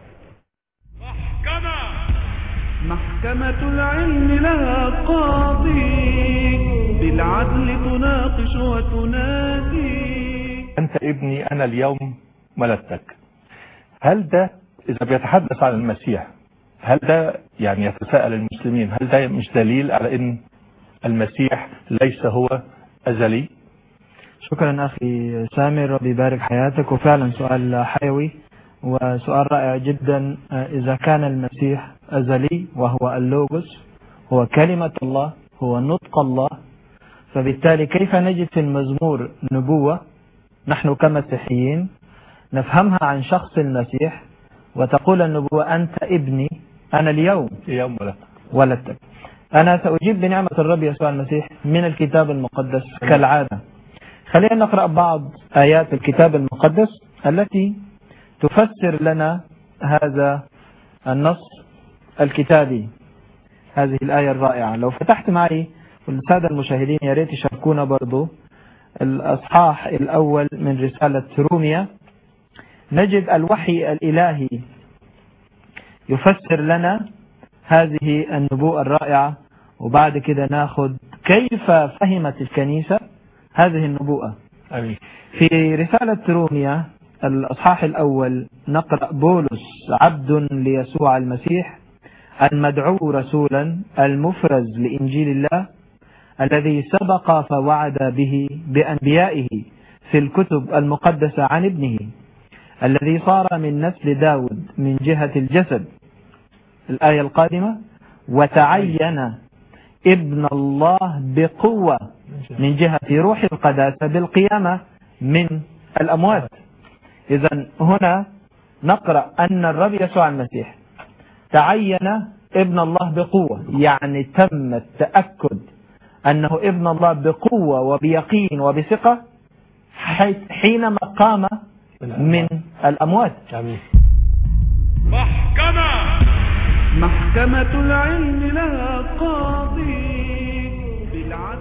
محكمة العلم لها قاضي بالعدل تناقش وتنادي أنت ابني أنا اليوم ولدتك هل ده إذا بيتحدث عن المسيح هل ده يعني يتساءل المسلمين هل ده مش دليل على أن المسيح ليس هو أزلي شكرا أخي سامر ربي يبارك حياتك وفعلا سؤال حيوي وسؤال رائع جدا آه، إذا كان المسيح أزلي وهو اللوغوس هو كلمة الله هو نطق الله فبالتالي كيف نجد في المزمور نبوة نحن كمسيحيين نفهمها عن شخص المسيح وتقول النبوة أنت ابني أنا اليوم يوم ولا ولدتك أنا سأجيب بنعمة الرب يسوع المسيح من الكتاب المقدس كالعادة خلينا نقرأ بعض آيات الكتاب المقدس التي تفسر لنا هذا النص الكتابي هذه الآية الرائعة لو فتحت معي والسادة المشاهدين يا ريت يشاركونا برضو الأصحاح الأول من رسالة روميا نجد الوحي الإلهي يفسر لنا هذه النبوءة الرائعة وبعد كده ناخد كيف فهمت الكنيسة هذه النبوءة امين في رسالة روميا الأصحاح الأول نقرأ بولس عبد ليسوع المسيح المدعو رسولا المفرز لإنجيل الله الذي سبق فوعد به بأنبيائه في الكتب المقدسة عن ابنه الذي صار من نسل داود من جهة الجسد الآية القادمة وتعين ابن الله بقوة من جهة روح القداسة بالقيامة من الأموات إذا هنا نقرأ أن الرب يسوع المسيح تعين ابن الله بقوة يعني تم التأكد أنه ابن الله بقوة وبيقين وبثقة حي- حينما قام من الأموات امين محكمة العلم لها قاضي بالعدل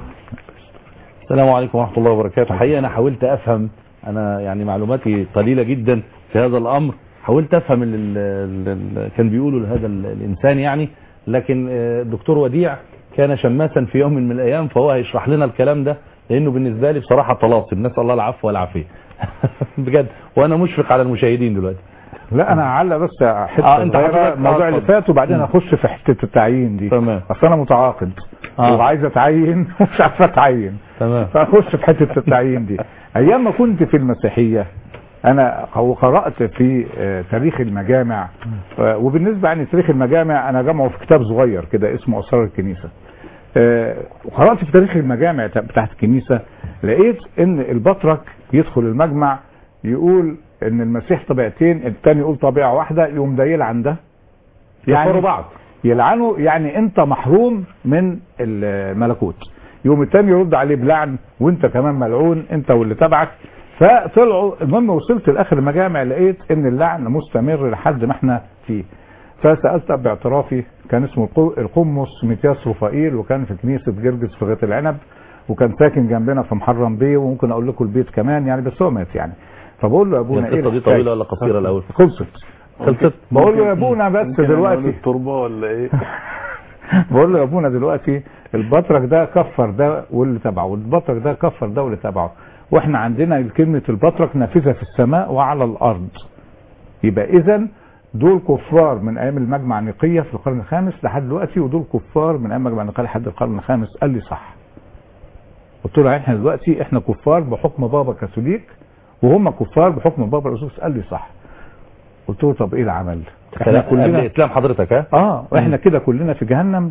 السلام عليكم ورحمة الله وبركاته حقيقة أنا حاولت أفهم أنا يعني معلوماتي قليلة جدا في هذا الأمر حاولت أفهم اللي اللي كان بيقوله لهذا ال- الإنسان يعني لكن آه، الدكتور وديع كان شماسا في يوم من الأيام فهو هيشرح لنا الكلام ده لأنه بالنسبة لي بصراحة طلاسم نسأل الله العفو والعافية بجد وأنا مشفق على المشاهدين دلوقتي لا انا هعلق بس حته آه، أنت صغيرة حضرتك- الموضوع آه، اللي اتفضل. فات وبعدين مم. اخش في حته التعيين دي تمام. اصل انا متعاقد آه. وعايز اتعين ومش عارف اتعين تمام فاخش في حته التعيين دي ايام ما كنت في المسيحيه انا وقرات في آه، تاريخ المجامع آه، وبالنسبه يعني تاريخ المجامع انا جمعه في كتاب صغير كده اسمه اسرار الكنيسه آه، وقرات في تاريخ المجامع بتاعت الكنيسه لقيت ان البطرك يدخل المجمع يقول ان المسيح طبيعتين التاني يقول طبيعه واحده يقوم ده يلعن ده يكفروا بعض يلعنه يعني انت محروم من الملكوت يوم التاني يرد عليه بلعن وانت كمان ملعون انت واللي تبعك فطلعوا المهم وصلت لاخر المجامع لقيت ان اللعن مستمر لحد ما احنا فيه فسالت اب اعترافي كان اسمه القو- القمص متياس رفائيل وكان في كنيسه جرجس في غيط العنب وكان ساكن جنبنا في محرم بيه وممكن اقول لكم البيت كمان يعني بس هو مات يعني فبقول له يا ابونا ايه القصة دي الحكاية؟ طويلة ولا قصيرة الأول؟ خلصت خلصت بقول له يا ابونا بس ممكن أنا أقول دلوقتي التربه ولا ايه بقول له يا ابونا دلوقتي البطرك ده كفر ده واللي تبعه والبطرك ده كفر ده واللي تبعه واحنا عندنا كلمة البطرك نافذة في السماء وعلى الارض يبقى اذا دول كفار من ايام المجمع النقية في القرن الخامس لحد دلوقتي ودول كفار من ايام المجمع النقية لحد القرن الخامس قال لي صح قلت له احنا دلوقتي احنا كفار بحكم بابا كاثوليك وهم كفار بحكم بابا الرسول قال لي صح قلت له طب ايه العمل احنا قبل إسلام حضرتك ها اه واحنا كده كلنا في جهنم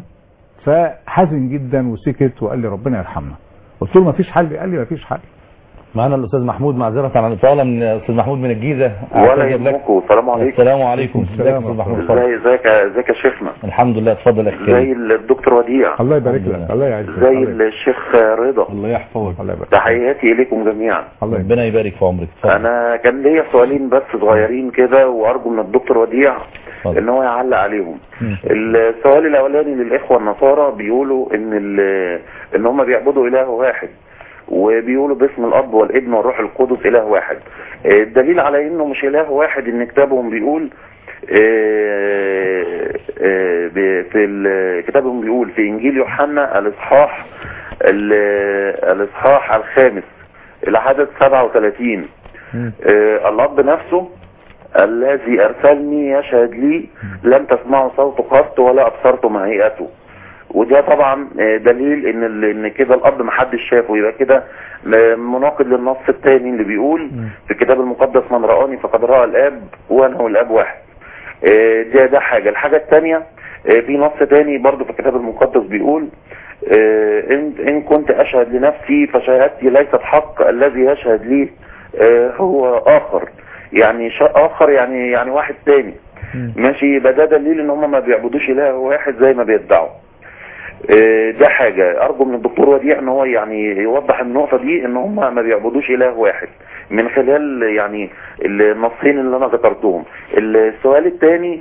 فحزن جدا وسكت وقال لي ربنا يرحمنا قلت له مفيش حل قال لي مفيش حل معنا الأستاذ محمود معذرة عن الإطالة من الأستاذ محمود من الجيزة ولا أعتذر لك. يهمكم السلام عليكم السلام عليكم ازيك يا السلام أستاذ محمود اتفضل. ازاي ازيك ازيك يا شيخنا الحمد لله اتفضل يا أخي زي كريم. الدكتور وديع الله يبارك الحمد لك لله. الله يعزك زي الله يبارك- الشيخ رضا الله يحفظك الله يبارك تحياتي اليكم جميعا الله يبارك ربنا يبارك في عمرك اتفضل انا كان ليا سؤالين بس صغيرين كده وارجو من الدكتور وديع اتفضل. ان هو يعلق عليهم مم. السؤال الاولاني للاخوه النصارى بيقولوا ان ال- ان هم بيعبدوا اله واحد وبيقولوا باسم الاب والابن والروح القدس اله واحد الدليل على انه مش اله واحد ان كتابهم بيقول آه، آه، ب- في ال- كتابهم بيقول في انجيل يوحنا الاصحاح ال- الاصحاح الخامس العدد 37 مم. آه، الاب نفسه الذي ارسلني يشهد لي لم تسمعوا صوته قط ولا ابصرت هيئته وده طبعا آه، دليل ان ال- ان كده الاب محدش شافه يبقى كده م- مناقض للنص الثاني اللي بيقول في الكتاب المقدس من رآني فقد رأى الاب وانا والاب واحد آه، ده ده حاجة الحاجة الثانية في نص تاني برضو في الكتاب المقدس بيقول آه، إن, إن كنت أشهد لنفسي فشهادتي ليست حق الذي يشهد لي آه، هو آخر يعني ش- آخر يعني يعني واحد تاني ماشي يبقى ده دليل ان هم ما بيعبدوش اله واحد زي ما بيدعوا آه، ده حاجة ارجو من الدكتور وديع ان هو يعني يوضح النقطة دي ان هم ما بيعبدوش اله واحد من خلال يعني النصين اللي انا ذكرتهم السؤال الثاني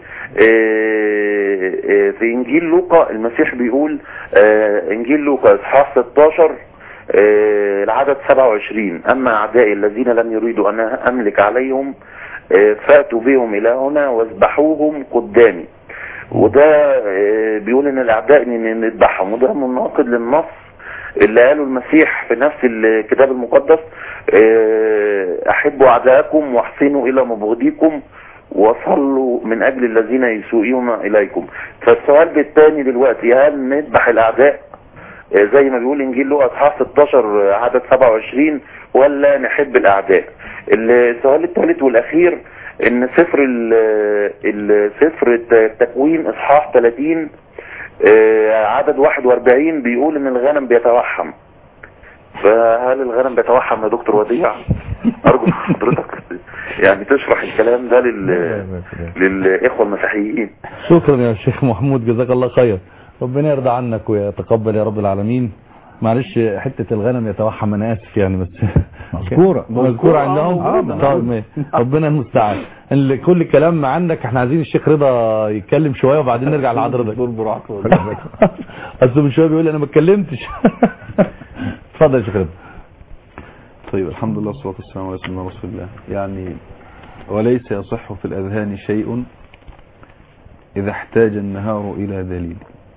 في انجيل لوقا المسيح بيقول آه، انجيل لوقا اصحاح 16 آه، العدد 27 اما اعدائي الذين لم يريدوا ان املك عليهم آه، فاتوا بهم الى هنا واذبحوهم قدامي وده آه، بيقول ان الاعداء ان نذبحهم وده مناقض للنص اللي قاله المسيح في نفس الكتاب المقدس آه، احبوا اعداءكم واحسنوا الى مبغضيكم وصلوا من اجل الذين يسوءون اليكم فالسؤال بالتاني دلوقتي هل نذبح الاعداء آه، زي ما بيقول انجيل لوقا اصحاح 16 عدد 27 ولا نحب الاعداء السؤال الثالث والاخير ان سفر ال- السفر التكوين اصحاح 30 آه، عدد 41 بيقول ان الغنم بيتوحم فهل الغنم بيتوحم يا دكتور وديع ارجو حضرتك يعني تشرح الكلام ده لل... للاخوه المسيحيين شكرا يا شيخ محمود جزاك الله خير ربنا يرضى عنك ويتقبل يا رب العالمين معلش حتة الغنم يتوحم انا اسف يعني بس مذكورة. مذكورة عندهم آه، طيب ماشي. ربنا المستعان ال- كل كلام عندك احنا عايزين الشيخ رضا يتكلم شوية وبعدين نرجع لحضرتك اصل من شوية بيقول انا ما اتكلمتش اتفضل يا شيخ رضا طيب الحمد لله والصلاة والسلام على سيدنا رسول الله يعني وليس يصح في الأذهان شيء إذا احتاج النهار إلى دليل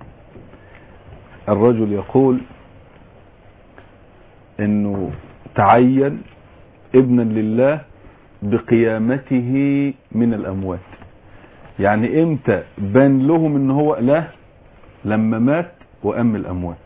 الرجل يقول انه تعين ابنا لله بقيامته من الاموات يعني امتى بان لهم ان هو اله لما مات وام الاموات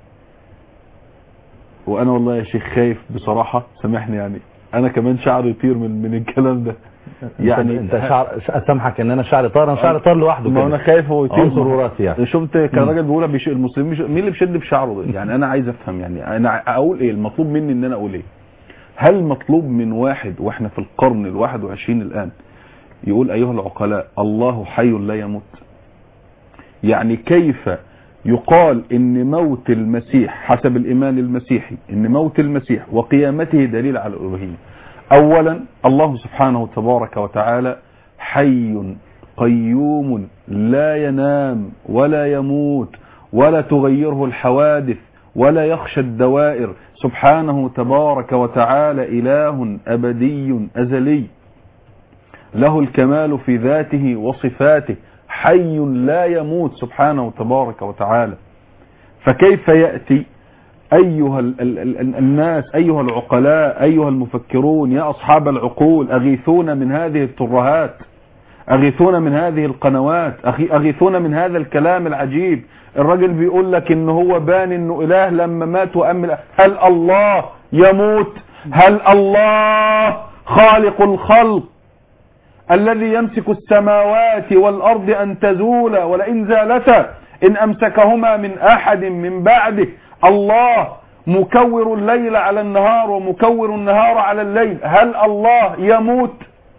وانا والله يا شيخ خايف بصراحة سامحني يعني انا كمان شعري يطير من من الكلام ده يعني انت شعر اسامحك ان انا شعري طار انا شعري طار لوحده ما كده. انا خايف هو يطير عنصر وراثي يعني شفت كان راجل بيقول بيش المسلمين بيش... مين اللي بيشد في شعره ده يعني انا عايز افهم يعني انا اقول ايه المطلوب مني ان انا اقول ايه هل مطلوب من واحد واحنا في القرن الواحد وعشرين الان يقول ايها العقلاء الله حي لا يموت يعني كيف يقال ان موت المسيح حسب الايمان المسيحي ان موت المسيح وقيامته دليل على الالوهيه اولا الله سبحانه تبارك وتعالى حي قيوم لا ينام ولا يموت ولا تغيره الحوادث ولا يخشى الدوائر سبحانه تبارك وتعالى اله ابدي ازلي له الكمال في ذاته وصفاته حي لا يموت سبحانه تبارك وتعالى فكيف يأتي أيها ال ال ال الناس أيها العقلاء أيها المفكرون يا أصحاب العقول أغيثون من هذه الترهات أغيثون من هذه القنوات أخي- أغيثون من هذا الكلام العجيب الراجل بيقول لك إن هو بان إنه إله لما مات وأمل هل الله يموت هل الله خالق الخلق الذي يمسك السماوات والأرض أن تزولا ولئن زالتا إن أمسكهما من أحد من بعده الله مكور الليل على النهار ومكور النهار على الليل هل الله يموت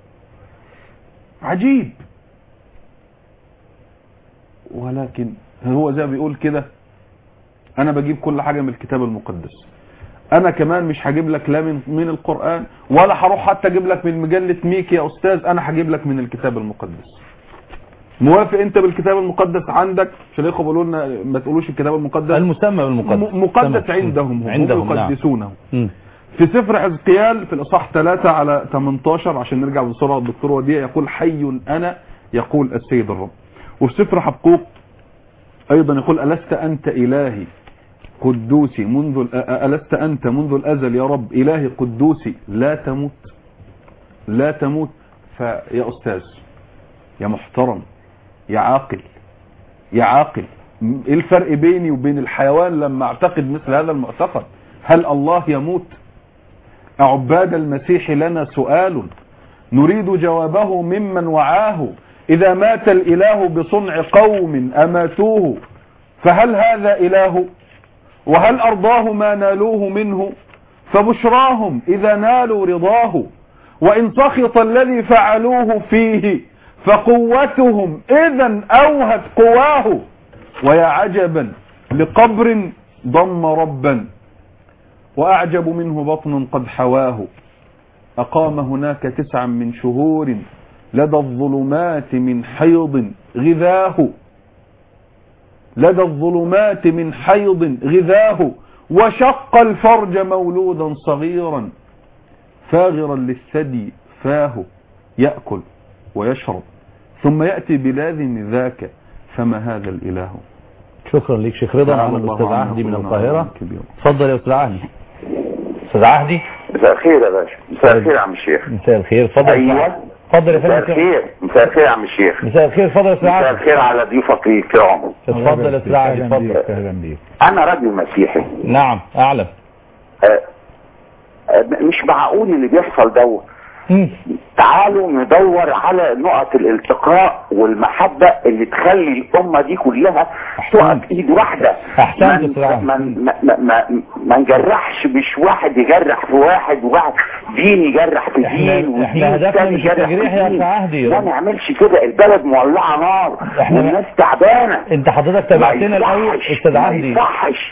عجيب ولكن هو زي ما بيقول كده انا بجيب كل حاجة من الكتاب المقدس انا كمان مش هجيب لك لا من, من القرآن ولا هروح حتى اجيب لك من مجلة ميكي يا استاذ انا هجيب لك من الكتاب المقدس موافق انت بالكتاب المقدس عندك عشان الاخوه بيقولوا لنا ما تقولوش الكتاب المقدس المسمى بالمقدس م- مقدس تمام. عندهم هم عندهم نعم. يقدسونه مم. في سفر حزقيال في الاصحاح 3 على 18 عشان نرجع بسرعه الدكتور وديع يقول حي انا يقول السيد الرب وفي سفر حبقوق ايضا يقول الست انت الهي قدوسي منذ ال- أ- الست انت منذ الازل يا رب الهي قدوسي لا تموت لا تموت فيا استاذ يا محترم يا عاقل يا عاقل م- ايه الفرق بيني وبين الحيوان لما اعتقد مثل هذا المعتقد هل الله يموت أعباد المسيح لنا سؤال نريد جوابه ممن وعاه إذا مات الإله بصنع قوم أماتوه فهل هذا إله وهل أرضاه ما نالوه منه فبشراهم إذا نالوا رضاه وإن سخط الذي فعلوه فيه فقوتهم إذا أوهت قواه ويا عجبا لقبر ضم ربا وأعجب منه بطن قد حواه أقام هناك تسعا من شهور لدى الظلمات من حيض غذاه لدى الظلمات من حيض غذاه وشق الفرج مولودا صغيرا فاغرا للثدي فاه يأكل ويشرب ثم يأتي بلازم ذاك فما هذا الإله شكرا لك شيخ رضا تعالى معنا الله الاستاذ عنه عهدي من كلنا القاهرة عظيم كبير. اتفضل يا استاذ عهدي استاذ عهدي مساء الخير يا باشا مساء الخير يا عم الشيخ مساء الخير اتفضل ايوه اتفضل يا مساء فندم الخير مساء الخير يا عم الشيخ مساء الخير اتفضل يا استاذ مساء عهدي الخير على ضيوفك الكرام اتفضل يا استاذ عهدي اهلا اتفضل بيك اهلا بيك انا راجل مسيحي نعم اعلم آه، آه، مش معقول اللي بيحصل ده مم. تعالوا ندور على نقط الالتقاء والمحبة اللي تخلي الأمة دي كلها تقف إيد واحدة أحسنت ما- يا أستاذ عمرو. ما, ما, ما, ما, ما نجرحش مش واحد يجرح في واحد وواحد دين يجرح في إحنا- دين إحنا ودين هدفنا تاني مش يجرح التجريح في يا دين. أستاذ عهدي. لا نعملش كده البلد مولعة نار إحنا- والناس تعبانة انت حضرتك ما تابعتنا الاول يصحش، استاذ ما عهدي يصحش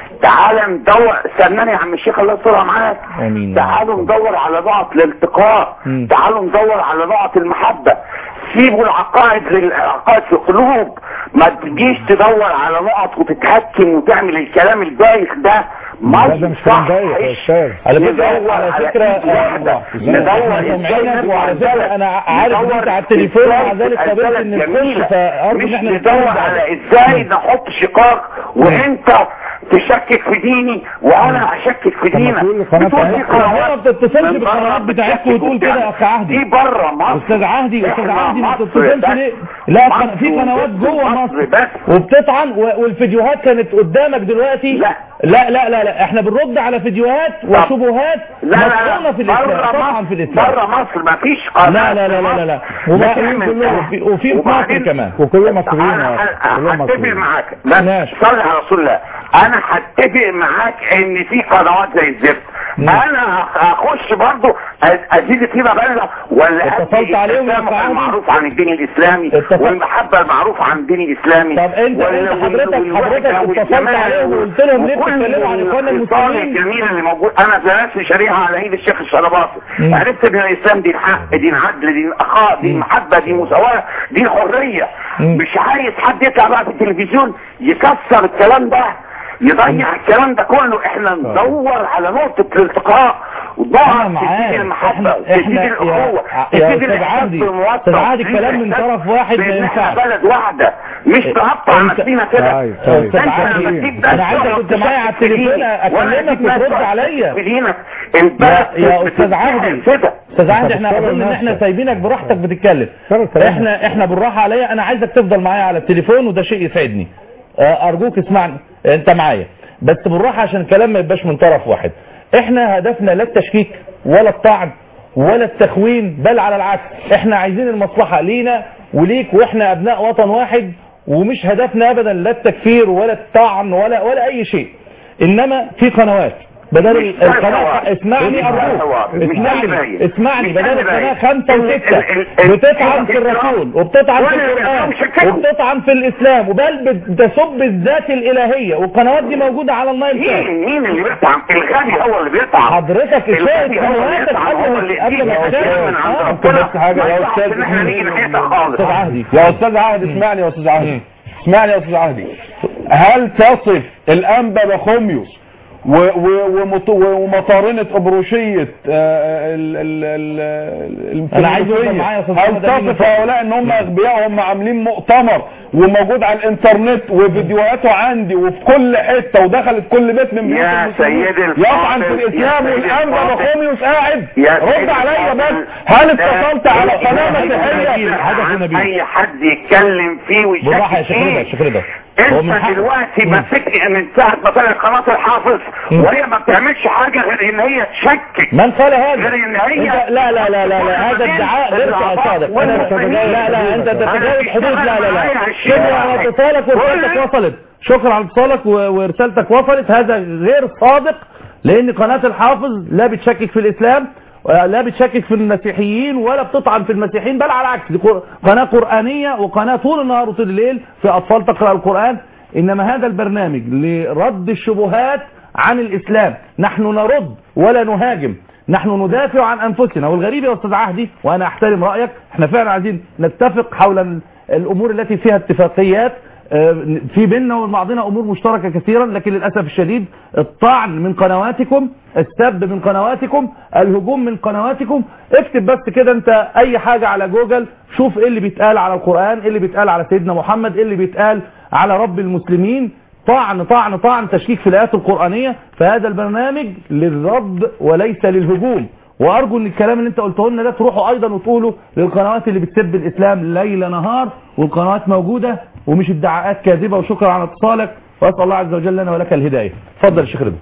تعال ندور استناني يا عم الشيخ الله يسترها معاك امين تعالوا ندور على نقط الالتقاء مم. تعالوا ندور على نقط المحبة سيبوا العقائد للعقائد في القلوب ما تجيش تدور على نقط وتتهكم وتعمل الكلام البايخ ده ما لا، ده مش كلام بايخ يا يصحش. أستاذ. على فكرة ندور على على فكرة إيد واحدة. آه، ندور احنا إزاي سامعينك نرفع وعلى فكرة البلد. انا عارف ان ندور انت على التليفون إزاي ومع ذلك تبقى قابلت البلد ان جميلة. تخش فارجو مش ان احنا ندور نتكلم على بعد. ازاي نحط شقاق وانت تشكك في ديني وانا اشكك في طب ما دينك تقول القناة بتقول بتاعتك. في قنوات ما بتتصلش من بالقنوات بره بتاعتكم وتقول كده يا أخ عهدي. دي بره مصر استاذ عهدي استاذ إحنا عهدي ما مصر تتصلش بس. ليه لا مصر قن- في قنوات وبس جوه مصر مصر بس. وبتطعن و- والفيديوهات كانت قدامك دلوقتي لا. لا لا لا, لا. احنا بنرد على فيديوهات وشبهات لا لا مطعونة لا في الاسلام بره طبعا في مصر الاسلام بره مصر ما فيش قناه لا لا لا لا لا لا وما وفي وفي في مصر كمان وكلهم مصريين يا انا أخي. كلهم هتفق مصريين معاك بس ماشي. صلي على رسول الله انا هتفق معاك ان في قنوات زي الزفت انا هخش برضو أ- ازيد فيما بلغ ولا اتصلت أدي عليهم يا التسامح أستاذ عادل؟ المعروف عن الدين الاسلامي اتصلت- والمحبه المعروفه عن الدين الاسلامي طب انت وال- انت وال- حضرتك والوحدة حضرتك اتصلت والجمال عليهم وقلت لهم ليه وكل بتتكلموا عن اخواننا الخصال المسلمين الجميله اللي موجود انا درست شريعه على ايد الشيخ الشرباطي مم. عرفت ان الاسلام دين حق دين عدل دين اخاء دين محبه دين مساواه دين حريه مم. مش عايز حد يطلع بقى في التلفزيون يكسر الكلام ده يضيع الكلام ده كله احنا ندور على نقطه الالتقاء انا ونقعد معاك تزيد المحبه احنا تزيد احنا الاخوه يا, يا تزيد استاذ الاحساس عهدي بالمواطن استاذ عهدي تزيد الكلام من الإحساس طرف واحد ما بإن إحنا ينفعش بلد واحده مش نقطع انت- نفسينا كده طيب، طيب. استاذ انت عهدي لما تجيب ده انا عايزك كنت معايا على التليفون اكلمك وترد عليا في دينك يا, البلد يا استاذ عهدي كده استاذ عهدي احنا بتشتغل اظن ان احنا نفسك. سايبينك براحتك بتتكلم بتشتغل كلامك. احنا احنا بالراحه عليا انا عايزك تفضل معايا على التليفون وده شيء يسعدني اه، ارجوك اسمعني انت معايا بس بالراحه عشان الكلام ما يبقاش من طرف واحد احنا هدفنا لا التشكيك ولا الطعن ولا التخوين بل على العكس احنا عايزين المصلحه لينا وليك واحنا ابناء وطن واحد ومش هدفنا ابدا لا التكفير ولا الطعن ولا ولا اي شيء انما في قنوات بدل مش ده القناه الحوار. اسمعني مش ده ارجوك الحوار. مش ده اللي اسمعني باين. اسمعني مش ده بدل اللي القناه باين. خمسه ال- وسته ال- ال- بتطعن في ال- الرسول وبتطعن في كل اللي القران بيعملوا شكلهم. وبتطعن في الاسلام وبل بتسب الذات الالهيه والقنوات دي موجوده على النايل سات مين مين اللي بيطعم الغني هو اللي بيطعم حضرتك شايف الغني هو اللي قنواتك يطعم هو قبل اللي ما قبل ما يديك تشتغل من عند اه ربنا بس حاجة ما يا ينفعش أستاذ ان احنا نيجي نحيطها خالص استاذ عهدي يا استاذ عهدي اسمعني يا استاذ عهدي اسمعني يا استاذ عهدي هل تصف الانبا بخوميوس و- و- ومط- ومطارنة أبروشية آه، ال- ال- ال- أنا عايز أفضل الفيلسوفية. معايا يا أستاذ هل محمد أمين تصف اتفضل. هؤلاء ان هم اغبياء وهم عاملين مؤتمر وموجود على الانترنت وفيديوهاته عندي وفي كل حته ودخلت كل بيت من بيوت يا المسلمين سيدي الفاضل، يطعن في يا الاسلام سيدي والانبا الفاضل. بخوميوس قاعد يا رد سيدي عليا الفاضل. بس هل ده- اتصلت على قناه مسيحيه هدف نبيل اي حد يتكلم فيه بالراحه يا ويشكك شيخ رضا فيه شيخ رضا هو من انت حقه. دلوقتي مم. ماسكني من ساعه ما طلع قناه الحافظ وهي ما بتعملش حاجه غير ان هي تشكك من قال هذا؟ غير ان هي انت لا لا لا لا, لا. هذا ادعاء غير صادق أنا لا لا انت تتجاوز حدود لا لا لا شكرا على اتصالك ورسالتك وصلت شكرا على اتصالك و- ورسالتك وصلت هذا غير صادق لان قناه الحافظ لا بتشكك في الاسلام لا بتشكك في المسيحيين ولا بتطعن في المسيحيين بل على العكس دي قر- قناه قرانيه وقناه طول النهار وطول الليل في اطفال تقرا القران انما هذا البرنامج لرد الشبهات عن الاسلام نحن نرد ولا نهاجم نحن ندافع عن انفسنا والغريب يا استاذ عهدي وانا احترم رايك احنا فعلا عايزين نتفق حول ال- الامور التي فيها اتفاقيات آه، في بيننا وبين بعضنا امور مشتركه كثيرا لكن للاسف الشديد الطعن من قنواتكم السب من قنواتكم الهجوم من قنواتكم اكتب بس كده انت اي حاجه على جوجل شوف ايه اللي بيتقال على القران ايه اللي بيتقال على سيدنا محمد ايه اللي بيتقال على رب المسلمين طعن طعن طعن تشكيك في الايات القرانيه فهذا البرنامج للرد وليس للهجوم وارجو ان الكلام اللي انت قلته لنا ده تروحوا ايضا وتقولوا للقنوات اللي بتسب الاسلام ليل نهار والقنوات موجوده ومش ادعاءات كاذبه وشكرا على اتصالك واسال الله عز وجل لنا ولك الهدايه اتفضل يا شيخ رضا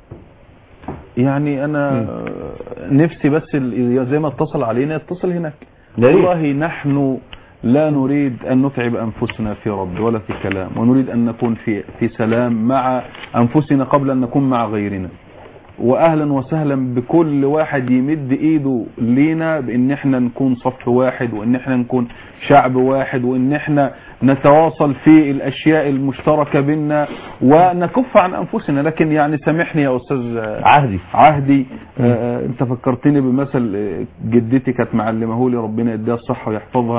يعني انا نفسي بس ال- زي ما اتصل علينا يتصل هناك يا ريت. والله نحن لا نريد ان نتعب انفسنا في رد ولا في كلام ونريد ان نكون في في سلام مع انفسنا قبل ان نكون مع غيرنا واهلا وسهلا بكل واحد يمد ايده لينا بان احنا نكون صف واحد وان احنا نكون شعب واحد وان احنا نتواصل في الاشياء المشتركة بيننا ونكف عن انفسنا لكن يعني سامحني يا استاذ عهدي عهدي آه انت فكرتني بمثل آه، جدتي كانت معلمه لي ربنا يديها الصحة ويحفظها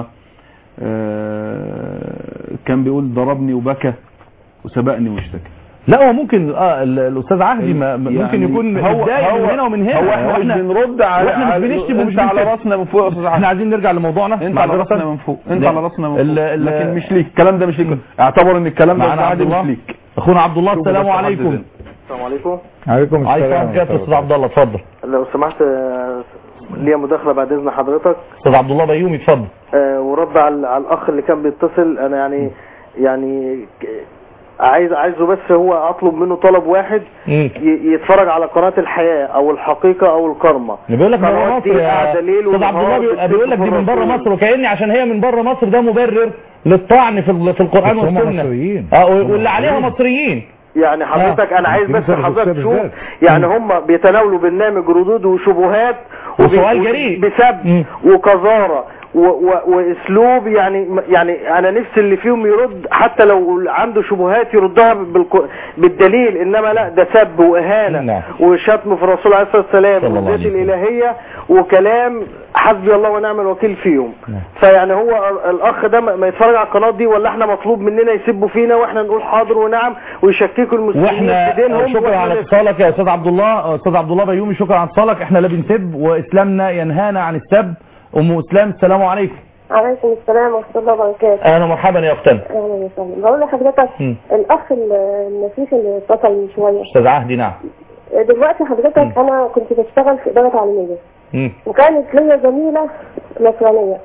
آه كان بيقول ضربني وبكى وسبقني واشتكى لا هو ممكن اه ال- الاستاذ عهدي ما ما- ممكن يعني يكون هو- متضايق من هو- هنا ومن هنا هو احنا مش بنرد على واحنا مش على- بنشتم ومش انت على بنسب. راسنا من فوق يا استاذ عهدي. احنا عايزين نرجع لموضوعنا انت على معذرة. راسنا من فوق انت لا. على راسنا من ال- فوق ال- لكن مش ليك الكلام ده مش ليك اعتبر ان الكلام ده معانا عادي عبد مش الله ليك اخونا عبد الله شوفوا السلام بس حد عليكم زين. السلام عليكم عليكم عايز السلام تعرف كده يا استاذ عبد الله اتفضل لو سمحت آه، ليا مداخله بعد اذن حضرتك استاذ عبد الله بيومي اتفضل آه، ورد على على الاخ اللي كان بيتصل انا يعني يعني ك- عايز عايزه بس هو اطلب منه طلب واحد مم. ي- يتفرج على قناه الحياه او الحقيقه او الكرمه بيقول لك من بره قنوات مصر دي يا قاعدة ليل استاذ عبد الله ونهار بيقول- بتسب بيقول لك دي في من بره الرسول. مصر وكاني عشان هي من بره مصر ده مبرر للطعن في ال- في القران بس هم والسنه مصريين. اه واللي عليها مصريين يعني حضرتك انا عايز بس يمكن حضرتك الأستاذ تشوف بالذات. يعني هم بيتناولوا برنامج ردود وشبهات وسؤال جريء. بسب وقذاره و- و- واسلوب يعني يعني انا نفسي اللي فيهم يرد حتى لو عنده شبهات يردها بالك- بالدليل انما لا ده سب واهانه نعم. وشتم في الرسول عليه الصلاه والسلام صلى الله والذات عليه وسلم. الالهيه وكلام حسبي الله ونعم الوكيل فيهم نعم. فيعني هو الاخ ده ما ما يتفرج على القناه دي ولا احنا مطلوب مننا يسبوا فينا واحنا نقول حاضر ونعم ويشككوا المسلمين واحنا في دينهم شكرا وإحنا على نسكت. اتصالك يا استاذ عبد الله استاذ عبد الله بيومي شكرا على اتصالك احنا لا بنسب واسلامنا ينهانا عن السب ام اسلام السلام عليكم عليكم السلام ورحمة الله وبركاته اهلا مرحبا يا اختنا أهلا وسهلا بقول لحضرتك مم. الأخ ال- المسيحي اللي اتصل من شوية استاذ عهدي نعم دلوقتي حضرتك أنا كنت بشتغل في إدارة تعليمية مم. وكانت ليا زميلة نصرانية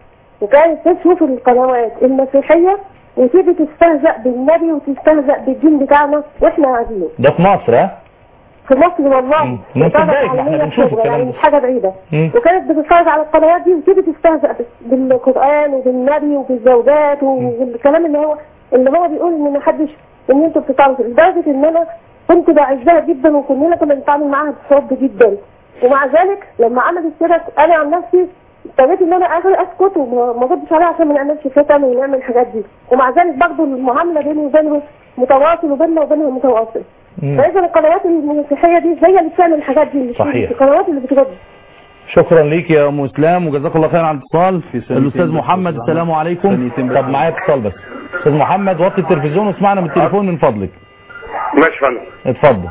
وكانت تشوف القنوات المسيحية وتيجي تستهزأ بالنبي وتستهزأ بالدين بتاعنا واحنا قاعدين ده في مصر ها في مصر والله مم. في من إدارة صدقك، ما احنا تعليمية بنشوف كبرى، الكلام يعني ده. مش حاجة بعيدة مم. وكانت بتتفرج على القنوات دي وتيجي تستهزأ بالقرآن وبالنبي وبالزوجات والكلام اللي هو اللي هو بيقول ان ما حدش ان انتوا بتتعرفوا لدرجة ان انا كنت بعزها جدا وكلنا كنا بنتعامل معاها بحب جدا ومع ذلك لما عملت كده انا عن نفسي اضطريت ان انا اخر اسكت وما ما ردش عليها عشان ما نعملش فتن ونعمل الحاجات دي ومع ذلك برضه المعامله بيني وبينهم متواصل وبيننا وبينها متواصل مم. فاذا القنوات المسيحيه دي هي اللي بتعمل الحاجات دي مش صحيح. القنوات اللي بترد شكرا ليك يا ام اسلام وجزاك الله خير على الاتصال ثانيتين الاستاذ بس محمد بس. السلام عليكم ثانيتين بس. طب معايا اتصال بس استاذ محمد وطي التلفزيون واسمعنا من التليفون من فضلك ماشي يا فندم اتفضل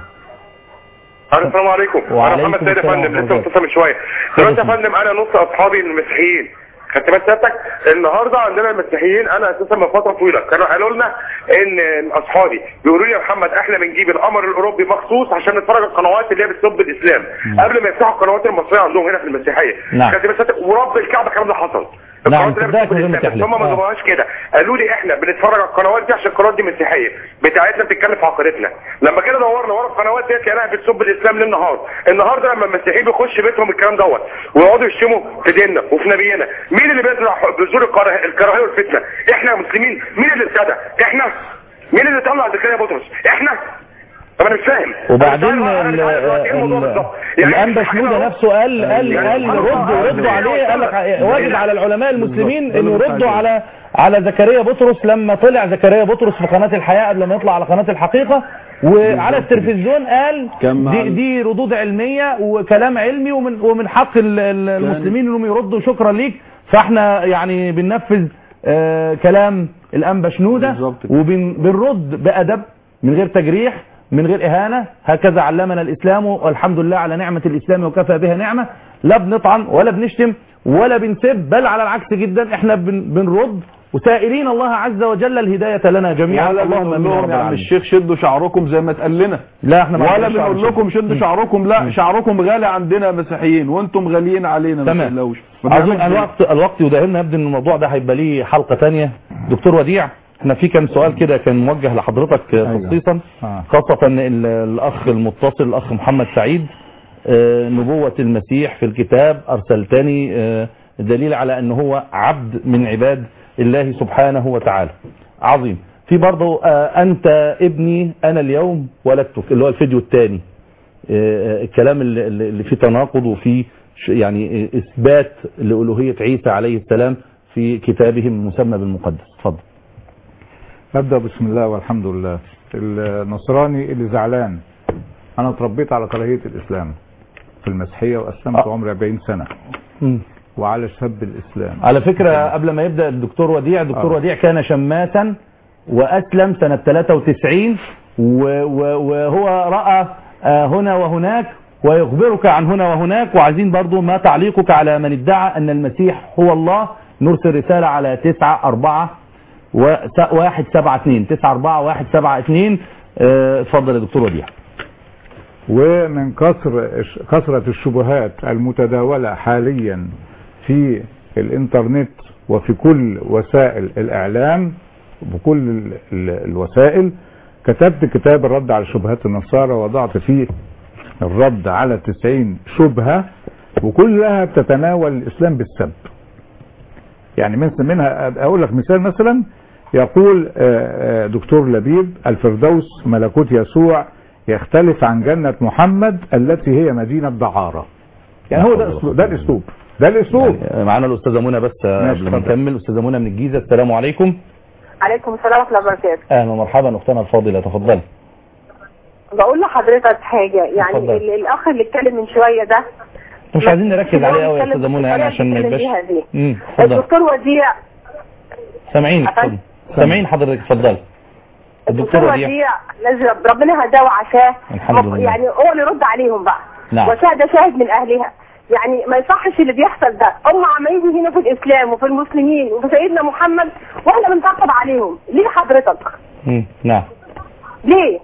السلام عليكم انا وعليكم محمد سيد يا السلام فندم ورحمة لسه الله. متصل من شويه دلوقتي يا فندم انا نص اصحابي المسيحيين خدت بال سيادتك النهارده عندنا المسيحيين انا اساسا من فتره طويله كانوا قالوا لنا ان اصحابي بيقولوا لي يا محمد احنا بنجيب القمر الاوروبي مخصوص عشان نتفرج على القنوات اللي هي بتسب الاسلام قبل ما يفتحوا القنوات المصريه عندهم هنا في المسيحيه نعم. خدت بال سيادتك ورب الكعبه الكلام ده حصل نعم، القنوات اللي هي صدقك بتسب من غير الاسلام بس تحليل. هم ما آه. جابوهاش كده قالوا لي احنا بنتفرج على القنوات دي عشان القنوات دي مسيحيه بتاعتنا بتتكلم في عقيدتنا لما كده دورنا ورا القنوات ديت لقيناها بتسب الاسلام ليل نهار النهارده لما المسيحيين بيخش بيتهم الكلام دوت ويقعدوا يشتموا في ديننا وفي نبينا مين اللي بيزرع بذور الكره- الكراهيه والفتنه احنا يا مسلمين مين اللي ابتدى احنا مين اللي طلع زكريا بطرس احنا طب انا مش فاهم وبعدين أنا مش عارف- ال- أنا مش عارف دلوقتي إيه الموضوع ال- بالظبط. يعني الانبا إحنا شنودة أهو- نفسه قال قال يعني قال سبحان الله. ردوا ردوا عليه قال لك واجب على العلماء المسلمين بالظبط. انه ده اللي يردوا بتاع على على زكريا بطرس لما طلع زكريا بطرس في قناه الحياه قبل ما يطلع على قناه الحقيقه وعلى التلفزيون قال كان مع دي, ال- دي ردود علميه وكلام علمي ومن ومن حق ال- ال- المسلمين انهم يردوا شكرا ليك فاحنا يعني بننفذ آه كلام الانبا شنوده بالظبط كده. وبنرد بادب من غير تجريح من غير إهانة هكذا علمنا الإسلام والحمد لله على نعمة الإسلام وكفى بها نعمة لا بنطعن ولا بنشتم ولا بنسب بل على العكس جدا احنا بن بنرد وسائلين الله عز وجل الهداية لنا جميعا ولا اللهم بنقول امين يا لهم رب يا عم العالمين الشيخ شدوا شعركم زي ما اتقال لنا لا احنا ما ولا عندناش شعر بنقول لكم شدوا شعركم لا شعركم غالي عندنا مسيحيين وانتم غاليين علينا ما تمام تقلقوش ما اظن بنعملش كده. الوقت الوقت يداهمنا يبدو ان الموضوع ده هيبقى ليه حلقة تانية دكتور وديع احنا في كام سؤال كده كان موجه لحضرتك خصيصا آه. خاصة ال- الاخ المتصل الاخ محمد سعيد آه، نبوة المسيح في الكتاب ارسلتني آه، دليل على ان هو عبد من عباد الله سبحانه وتعالى عظيم في برضه آه، انت ابني انا اليوم ولدتك اللي هو الفيديو الثاني الكلام اللي اللي فيه تناقض وفيه ش- يعني آه، اثبات لالوهيه عيسى عليه السلام في كتابهم المسمى بالمقدس اتفضل نبدأ بسم الله والحمد لله النصراني اللي زعلان أنا اتربيت على كراهية الإسلام في المسيحية وأسلمت عمري 40 سنة وعلى سب الإسلام على فكرة قبل ما يبدأ الدكتور وديع الدكتور آه. وديع كان شماسا وأسلم سنة 93 و- و- وهو رأى آه، هنا وهناك ويخبرك عن هنا وهناك وعايزين برضو ما تعليقك على من ادعى أن المسيح هو الله نرسل رسالة على 9 4 واحد سبعة اتنين تسعة أربعة واحد سبعة اتنين آه، اتفضل يا دكتور وديع ومن كثر كثرة الشبهات المتداولة حاليا في الانترنت وفي كل وسائل الإعلام بكل ال- ال- الوسائل كتبت كتاب الرد على شبهات النصارى وضعت فيه الرد على 90 شبهة وكلها بتتناول الإسلام بالسب يعني من منها أقول لك مثال مثلا يقول آه، آه، دكتور لبيب الفردوس ملكوت يسوع يختلف عن جنة محمد التي هي مدينة دعارة يعني هو ده الأسلوب ده الأسلوب ده الأسلوب يعني معانا الأستاذة منى بس آه، ماشي، قبل ما اتفضل. نكمل أستاذة منى من الجيزة السلام عليكم عليكم السلام ورحمة الله وبركاته أهلا ومرحبا أختنا الفاضلة تفضلي بقول لحضرتك حاجة يعني اتفضل. ال- الأخ اللي اتكلم من شوية ده مش عايزين نركز اللي هو عليه قوي يا بيتكلم أستاذة منى يعني بالطريقة عشان ما اللي يبقاش بيتكلم بيها دي. امم اتفضل الدكتور وديع سامعينك اتفضل سامعين حضرتك اتفضل الدكتور الدكتور وديع وديع لازم ربنا هداه وعشاه الحمد مف- لله. يعني هو اللي يرد عليهم بقى نعم. وشاهد شاهد من أهلها يعني ما يصحش اللي بيحصل ده هم عمالين هنا في الإسلام وفي المسلمين وفي سيدنا محمد واحنا بنتعقب عليهم ليه حضرتك مم. نعم ليه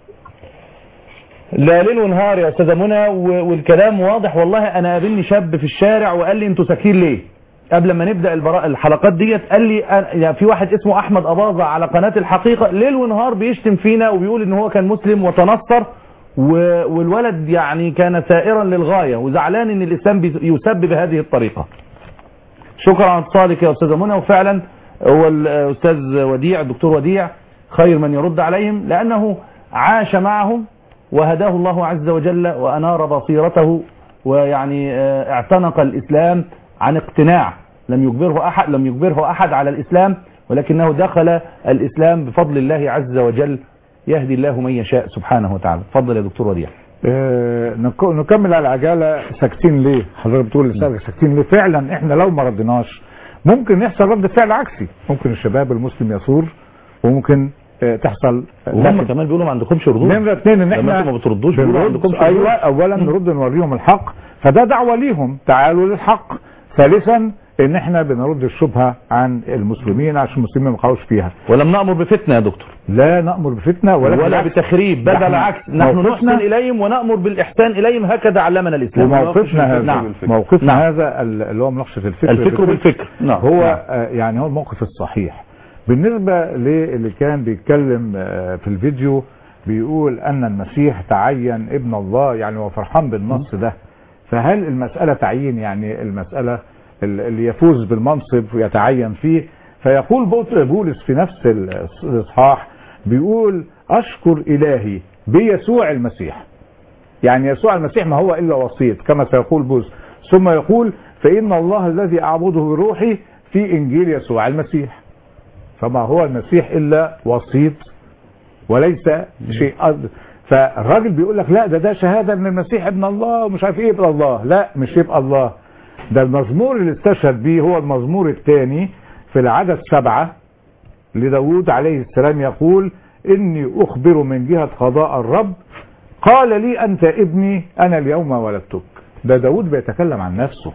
لا ليل ونهار يا استاذه منى و- والكلام واضح والله انا قابلني شاب في الشارع وقال لي انتوا ساكتين ليه قبل ما نبدا البراء الحلقات ديت قال لي أنا- يعني في واحد اسمه احمد اباظه على قناه الحقيقه ليل ونهار بيشتم فينا وبيقول ان هو كان مسلم وتنصر و- والولد يعني كان سائرا للغايه وزعلان ان الاسلام بي- يسب بهذه الطريقه شكرا على اتصالك يا استاذه منى وفعلا هو الاستاذ وديع الدكتور وديع خير من يرد عليهم لانه عاش معهم وهداه الله عز وجل وانار بصيرته ويعني آه، اعتنق الاسلام عن اقتناع لم يجبره احد لم يجبره احد على الاسلام ولكنه دخل الاسلام بفضل الله عز وجل يهدي الله من يشاء سبحانه وتعالى اتفضل يا دكتور وديع آه، نك- نكمل على العجالة ساكتين ليه حضرتك بتقول لسه ساكتين ليه فعلا احنا لو ما ردناش ممكن يحصل رد فعل عكسي ممكن الشباب المسلم يثور وممكن آه، تحصل وهم لكن كمان بيقولوا ما عندكمش ردود نمرة اتنين ان لما احنا انتوا ما بتردوش بيقولوا ما بنرد- عندكمش ايوه ردود اولا نرد نوريهم الحق فده دعوة ليهم تعالوا للحق ثالثا ان احنا بنرد الشبهه عن المسلمين عشان المسلمين ما يقعوش فيها ولم نأمر بفتنة يا دكتور لا نأمر بفتنة ولا, ولا بالعكس. بتخريب بل نحن بالعكس نحن موقفنا- نحسن إليهم ونأمر بالإحسان إليهم هكذا علمنا الإسلام وموقفنا هذا نعم موقفنا نعم. هذا ال- اللي هو مناقشه الفكر الفكر بالفكر نعم هو نعم. آه، يعني هو الموقف الصحيح بالنسبة للي كان بيتكلم آه، في الفيديو بيقول أن المسيح تعين ابن الله يعني هو فرحان بالنص ده فهل المسألة تعيين يعني المسألة ال- اللي يفوز بالمنصب ويتعين فيه فيقول بوت- بولس في نفس ال- الإصحاح بيقول أشكر إلهي بيسوع المسيح يعني يسوع المسيح ما هو إلا وسيط كما سيقول بولس ثم يقول فإن الله الذي أعبده بروحي في إنجيل يسوع المسيح فما هو المسيح إلا وسيط وليس شيء أد... فالراجل بيقول لك لا ده ده شهادة ان المسيح ابن الله ومش عارف ايه يبقى الله لا مش يبقى الله ده المزمور اللي استشهد به هو المزمور الثاني في العدد سبعة لداود عليه السلام يقول اني اخبر من جهة قضاء الرب قال لي انت ابني انا اليوم ولدتك ده داود بيتكلم عن نفسه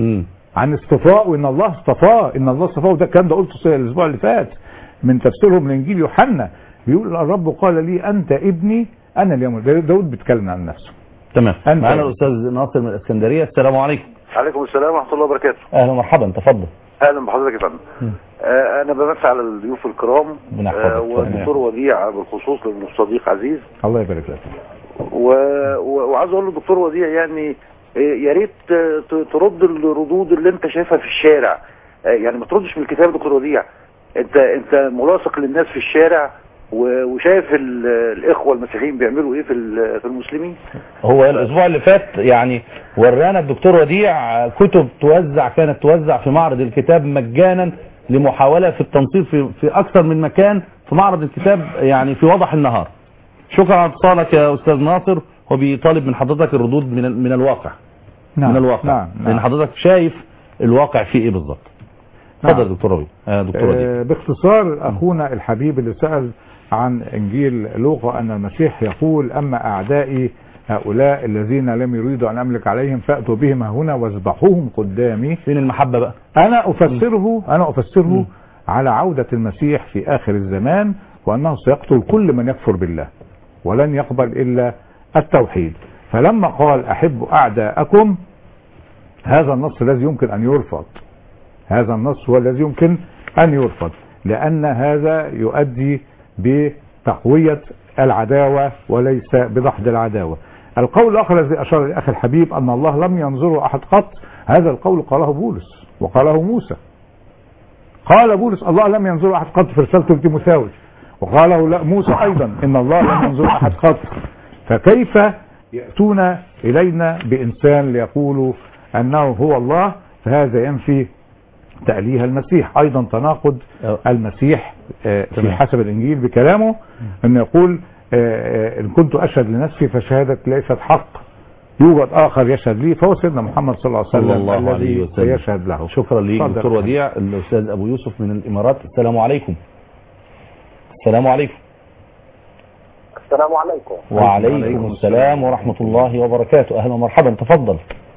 عن اصطفاء وان الله اصطفاه ان الله اصطفاه وده الكلام ده قلته الاسبوع اللي فات من تفسيرهم لانجيل يوحنا بيقول الرب قال لي انت ابني انا اليوم ده داود بيتكلم عن نفسه تمام أنت معنا ابني. الأستاذ ناصر من الإسكندرية السلام عليكم عليكم السلام ورحمه الله وبركاته أهلا ومرحبا تفضل اهلا بحضرتك يا فندم آه انا بمسي على الضيوف الكرام ربنا يحفظك. آه والدكتور وديع بالخصوص لانه صديق عزيز الله يبارك لك و... و... وعايز اقول للدكتور وديع يعني آه، يا ريت آه، ت- ترد الردود اللي انت شايفها في الشارع آه، يعني ما تردش من الكتاب يا دكتور وديع انت انت ملاصق للناس في الشارع و- وشايف ال- الاخوه المسيحيين بيعملوا ايه في ال- في المسلمين هو الاسبوع اللي فات يعني ورانا الدكتور وديع كتب توزع كانت توزع في معرض الكتاب مجانا لمحاولة في التنصير في, في اكثر من مكان في معرض الكتاب يعني في وضح النهار شكرا على اتصالك يا استاذ ناصر وبيطالب من حضرتك الردود من, ال- من الواقع نعم من الواقع نعم لان نعم. حضرتك شايف الواقع فيه ايه بالظبط اتفضل يا دكتور ربيع آه دكتور وديع آه، باختصار اخونا الحبيب اللي سأل عن انجيل لوقا ان المسيح يقول اما اعدائي هؤلاء الذين لم يريدوا ان املك عليهم فاتوا بهم هنا واذبحوهم قدامي فين المحبة بقى انا افسره انا افسره على عودة المسيح في اخر الزمان وانه سيقتل كل من يكفر بالله ولن يقبل الا التوحيد فلما قال احبوا اعداءكم هذا النص الذي يمكن ان يرفض هذا النص هو الذي يمكن ان يرفض لان هذا يؤدي بتقوية العداوة وليس بدحض العداوة القول الاخر الذي اشار اليه اخي الحبيب ان الله لم ينظره احد قط هذا القول قاله بولس وقاله موسى قال بولس الله لم ينظره احد قط في رسالته لتيموثاوس وقاله لا موسى ايضا ان الله لم ينظره احد قط فكيف ياتون الينا بانسان ليقولوا انه هو الله فهذا ينفي تأليه المسيح ايضا تناقض المسيح آه، في تمام. حسب الانجيل بكلامه انه يقول آه، آه، ان كنت اشهد لنفسي فشهادة ليست حق يوجد اخر يشهد لي فهو سيدنا محمد صلى الله عليه وسلم صلى الله عليه الذي وسلم يشهد له شكرا ليك اتفضل. دكتور وديع الاستاذ ابو يوسف من الامارات السلام عليكم السلام عليكم السلام عليكم وعليكم السلام ورحمة الله وبركاته اهلا ومرحبا تفضل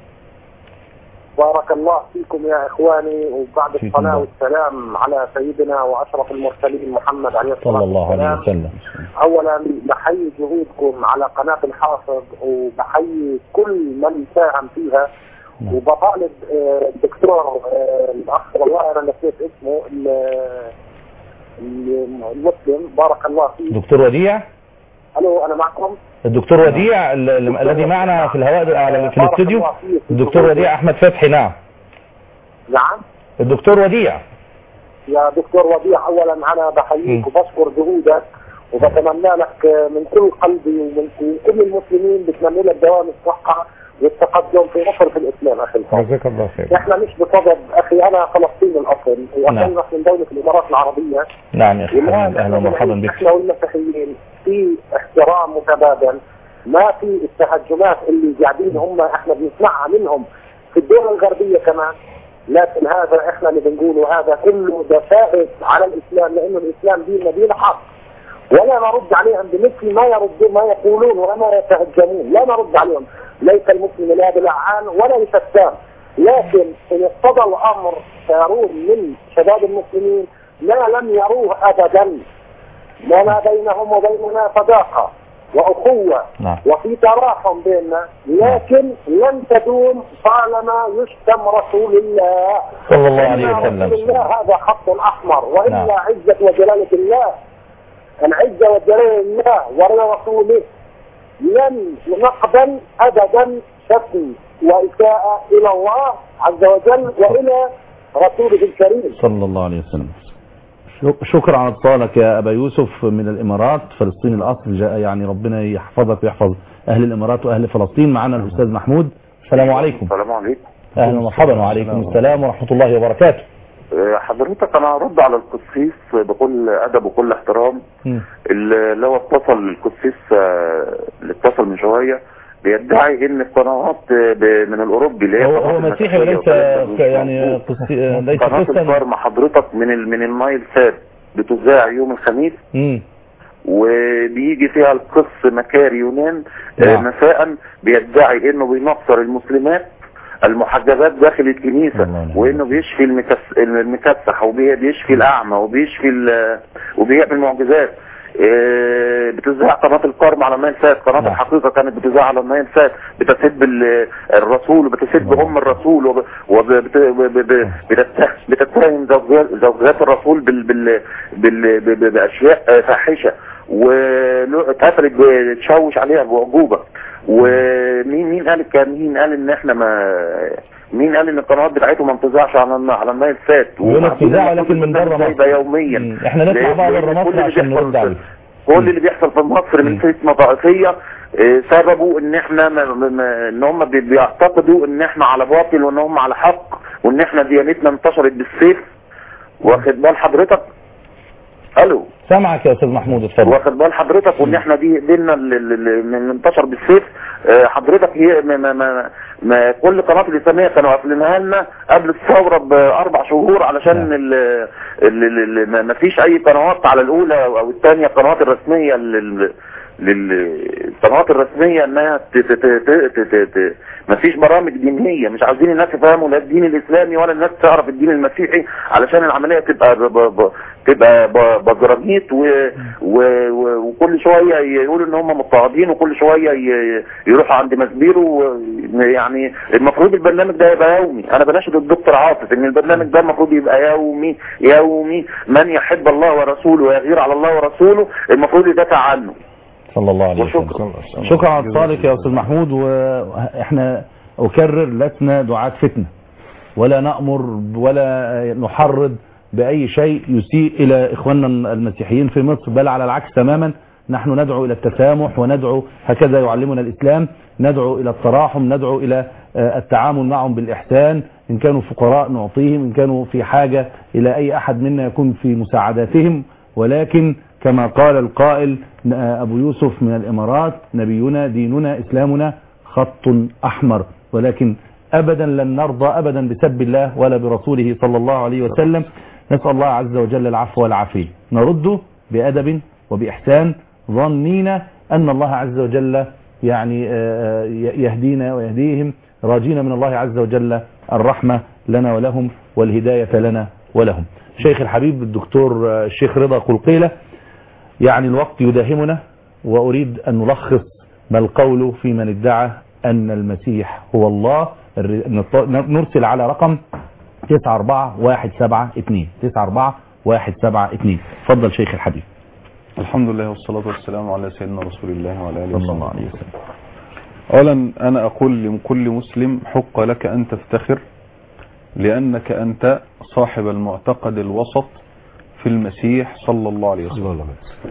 بارك الله فيكم يا اخواني وبعد فيكم الصلاه الله. والسلام على سيدنا واشرف المرسلين محمد عليه الصلاه صلى الله عليه والسلام وسلم اولا بحيي جهودكم على قناه الحافظ وبحيي كل من ساهم فيها وبطالب آه، الدكتور آه، الاخ والله انا نسيت اسمه ال- ال- المسلم بارك الله فيه دكتور وديع الو انا معكم الدكتور وديع ال- ال- الذي معنا في الهواء على- في الاستوديو الدكتور وديع احمد فتحي نعم نعم الدكتور وديع يا دكتور وديع اولا انا بحييك وبشكر جهودك وبتمنى لك من كل قلبي ومن من كل المسلمين بتمنى لك دوام الصحه والتقدم في نصرة الاسلام اخي الفاضل. جزاك الله خير احنا مش بصدد اخي انا فلسطيني الاصل نعم. واخينا من دوله الامارات العربيه نعم يا اخي والآن حبيبي اهلا إحنا ومرحبا بنعيش بك احنا والمسيحيين في احترام متبادل ما في التهجمات اللي قاعدين هم احنا بنسمعها منهم في الدول الغربيه كمان لكن هذا احنا اللي بنقوله هذا كله دسائس على الاسلام لانه الاسلام ديننا دين حق ولا نرد عليهم بمثل ما يرد ما يقولون وما يتهجمون لا نرد عليهم ليس المسلم لا بلعان ولا بشتام لكن ان اقتضى الامر سيرون من شباب المسلمين ما لم يروه ابدا لنا بينهم وبيننا صداقه واخوه نعم وفي تراحم بيننا لكن لن تدوم طالما يشتم رسول الله صلى الله عليه إن وسلم. رسول الله هذا خط احمر والا نعم. عزه وجلاله الله العزه وجلاله الله ولرسوله لن نقبل ابدا شتم واساءه الى الله عز وجل والى رسوله الكريم صلى الله عليه وسلم شك- شكرا على اتصالك يا أبا يوسف من الإمارات فلسطين الأصل جاء يعني ربنا يحفظك ويحفظ أهل الإمارات وأهل فلسطين معنا الأستاذ محمود السلام عليكم السلام عليكم أهلا ومرحبا وعليكم السلام ورحمة الله وبركاته آه، حضرتك انا هرد على القسيس بكل ادب وكل احترام اللي هو اتصل القسيس آه، اللي اتصل من شويه بيدعي ان القنوات آه، ب- من الاوروبي اللي هي هو قناة هو مسيحي المسيحية وليس والكلام ده مش يعني مظبوط. قسي- ليس قناة قسطا الفارما حضرتك من ال... من النايل سات بتذاع يوم الخميس مم. وبيجي فيها القس مكاري يونان آه، نعم. مساء بيدعي انه بينصر المسلمات المحجبات داخل الكنيسة وانه بيشفي المكس... المكسح وبيشفي الاعمى وبيشفي ال... وبيعمل معجزات آه، بتذاع قناة القرم على النايل سات قناة الحقيقة كانت بتذاع على النايل سات بتسب ال- الرسول وبتسب ام الرسول وب- وبت- ب- ب- بتت- بتتهم زوجات زوجات الرسول بال... بال... بال... ب- ب- باشياء آه، فاحشة واتقفلت تشوش عليها بعجوبة ومين مين قال الكلام مين قال ان احنا ما مين قال ان القنوات بتاعتهم ما بتذاعش على الن- على النايل سات يقول لك تذاع لكن من بره مصر جايبه يوميا مم. احنا نسمع لأن- بقى لأن بره كل مصر اللي عشان بيحصل نرد عليه كل اللي بيحصل في مصر من فتنة طائفية آه، سببه ان احنا ما ما ما ان هم بي- بيعتقدوا ان احنا على باطل وان هم على حق وان احنا ديانتنا انتشرت بالسيف واخد بال حضرتك الو سامعك يا أستاذ محمود اتفضل واخد بال حضرتك وان احنا دي ديننا اللي اللي- اللي انتشر بالسيف آه، حضرتك هي ما ما ما ما كل قناه الاسلاميه كانوا قافلينها لنا قبل الثوره باربع شهور علشان ال- ال- ال- ال- ما- ما فيش اي قنوات على الاولى او الثانيه القنوات الرسميه لل للقنوات الرسميه انها ت- ت- ت- ت- ت- ت- ما فيش برامج دينيه مش عايزين الناس يفهموا لا الدين الاسلامي ولا الناس تعرف الدين المسيحي علشان العمليه تبقى ب ب ب تبقى ب- بجرانيت و و و وكل شويه يقولوا ان هم مضطهدين وكل شويه ي- يروحوا عند مسبير و- يعني المفروض البرنامج ده يبقى يومي انا بناشد الدكتور عاطف ان البرنامج ده المفروض يبقى يومي يومي من يحب الله ورسوله ويغير على الله ورسوله المفروض يدافع عنه صلى الله عليه وسلم شكرا على اتصالك يا أستاذ محمود وإحنا أكرر لسنا دعاة فتنة ولا نأمر ولا نحرض بأي شيء يسيء إلى إخواننا المسيحيين في مصر بل على العكس تماما نحن ندعو إلى التسامح وندعو هكذا يعلمنا الإسلام ندعو إلى التراحم ندعو إلى آه، التعامل معهم بالإحسان إن كانوا فقراء نعطيهم إن كانوا في حاجة إلى أي أحد منا يكون في مساعداتهم ولكن كما قال القائل آه، أبو يوسف من الإمارات نبينا ديننا إسلامنا خط أحمر ولكن أبدا لن نرضى أبدا بسب الله ولا برسوله صلى الله عليه وسلم نسأل الله عز وجل العفو والعافية نرد بأدب وبإحسان ظنين أن الله عز وجل يعني آه، يهدينا ويهديهم راجين من الله عز وجل الرحمة لنا ولهم والهداية لنا ولهم شيخ الحبيب الدكتور آه، الشيخ رضا قلقيلة يعني الوقت يداهمنا وأريد أن نلخص ما القول في من ادعى أن المسيح هو الله الر- نط- نرسل على رقم 94172 94172 تفضل شيخ الحبيب الحمد لله والصلاة والسلام على سيدنا رسول الله وعلى آله صلى الله وصحبه عليه وسلم أولا أنا أقول لكل مسلم حق لك أن تفتخر لأنك أنت صاحب المعتقد الوسط في المسيح صلى الله عليه وسلم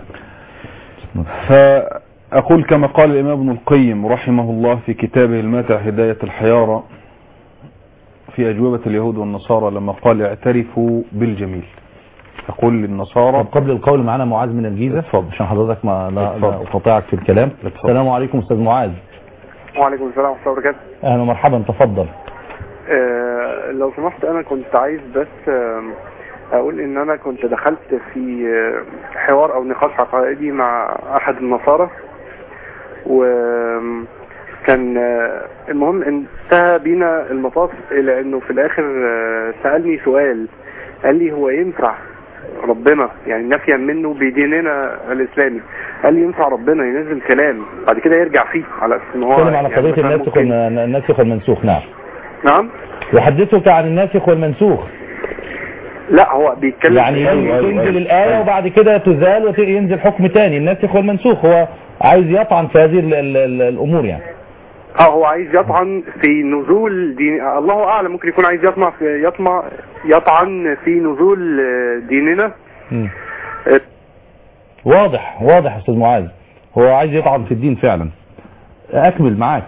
فأقول كما قال الإمام ابن القيم رحمه الله في كتابه الماتع هداية الحيارى في أجوبة اليهود والنصارى لما قال اعترفوا بالجميل أقول للنصارى طب قبل القول معنا معاذ من الجيزة اتفضل عشان حضرتك ما لا, لا اتفضل. أقاطعك في الكلام السلام عليكم أستاذ معاذ وعليكم السلام ورحمة الله وبركاته أهلا ومرحبا تفضل آه لو سمحت أنا كنت عايز بس آه أقول إن أنا كنت دخلت في آه، حوار أو نقاش عقائدي مع أحد النصارى و كان آه، المهم انتهى بينا المطاف الى انه في الاخر آه، سالني سؤال قال لي هو ينفع ربنا يعني نفيا منه بديننا الاسلامي قال لي ينفع ربنا ينزل كلام بعد كده يرجع فيه على اساس ان هو تكلم على يعني قضية مثلاً الناسخ ممكن- والم- الناسخ والمنسوخ نعم نعم يحدثك عن الناسخ والمنسوخ لا هو بيتكلم يعني أيوة، أيوة، تنزل أيوة. الآية وبعد كده تزال وينزل حكم تاني الناسخ والمنسوخ هو عايز يطعن في هذه ال- ال- ال- الأمور يعني اه هو عايز يطعن في نزول دين الله اعلم ممكن يكون عايز يطمع في يطمع يطعن في نزول آه، ديننا مم. واضح واضح يا أستاذ معاذ هو عايز يطعن في الدين فعلا أكمل معاك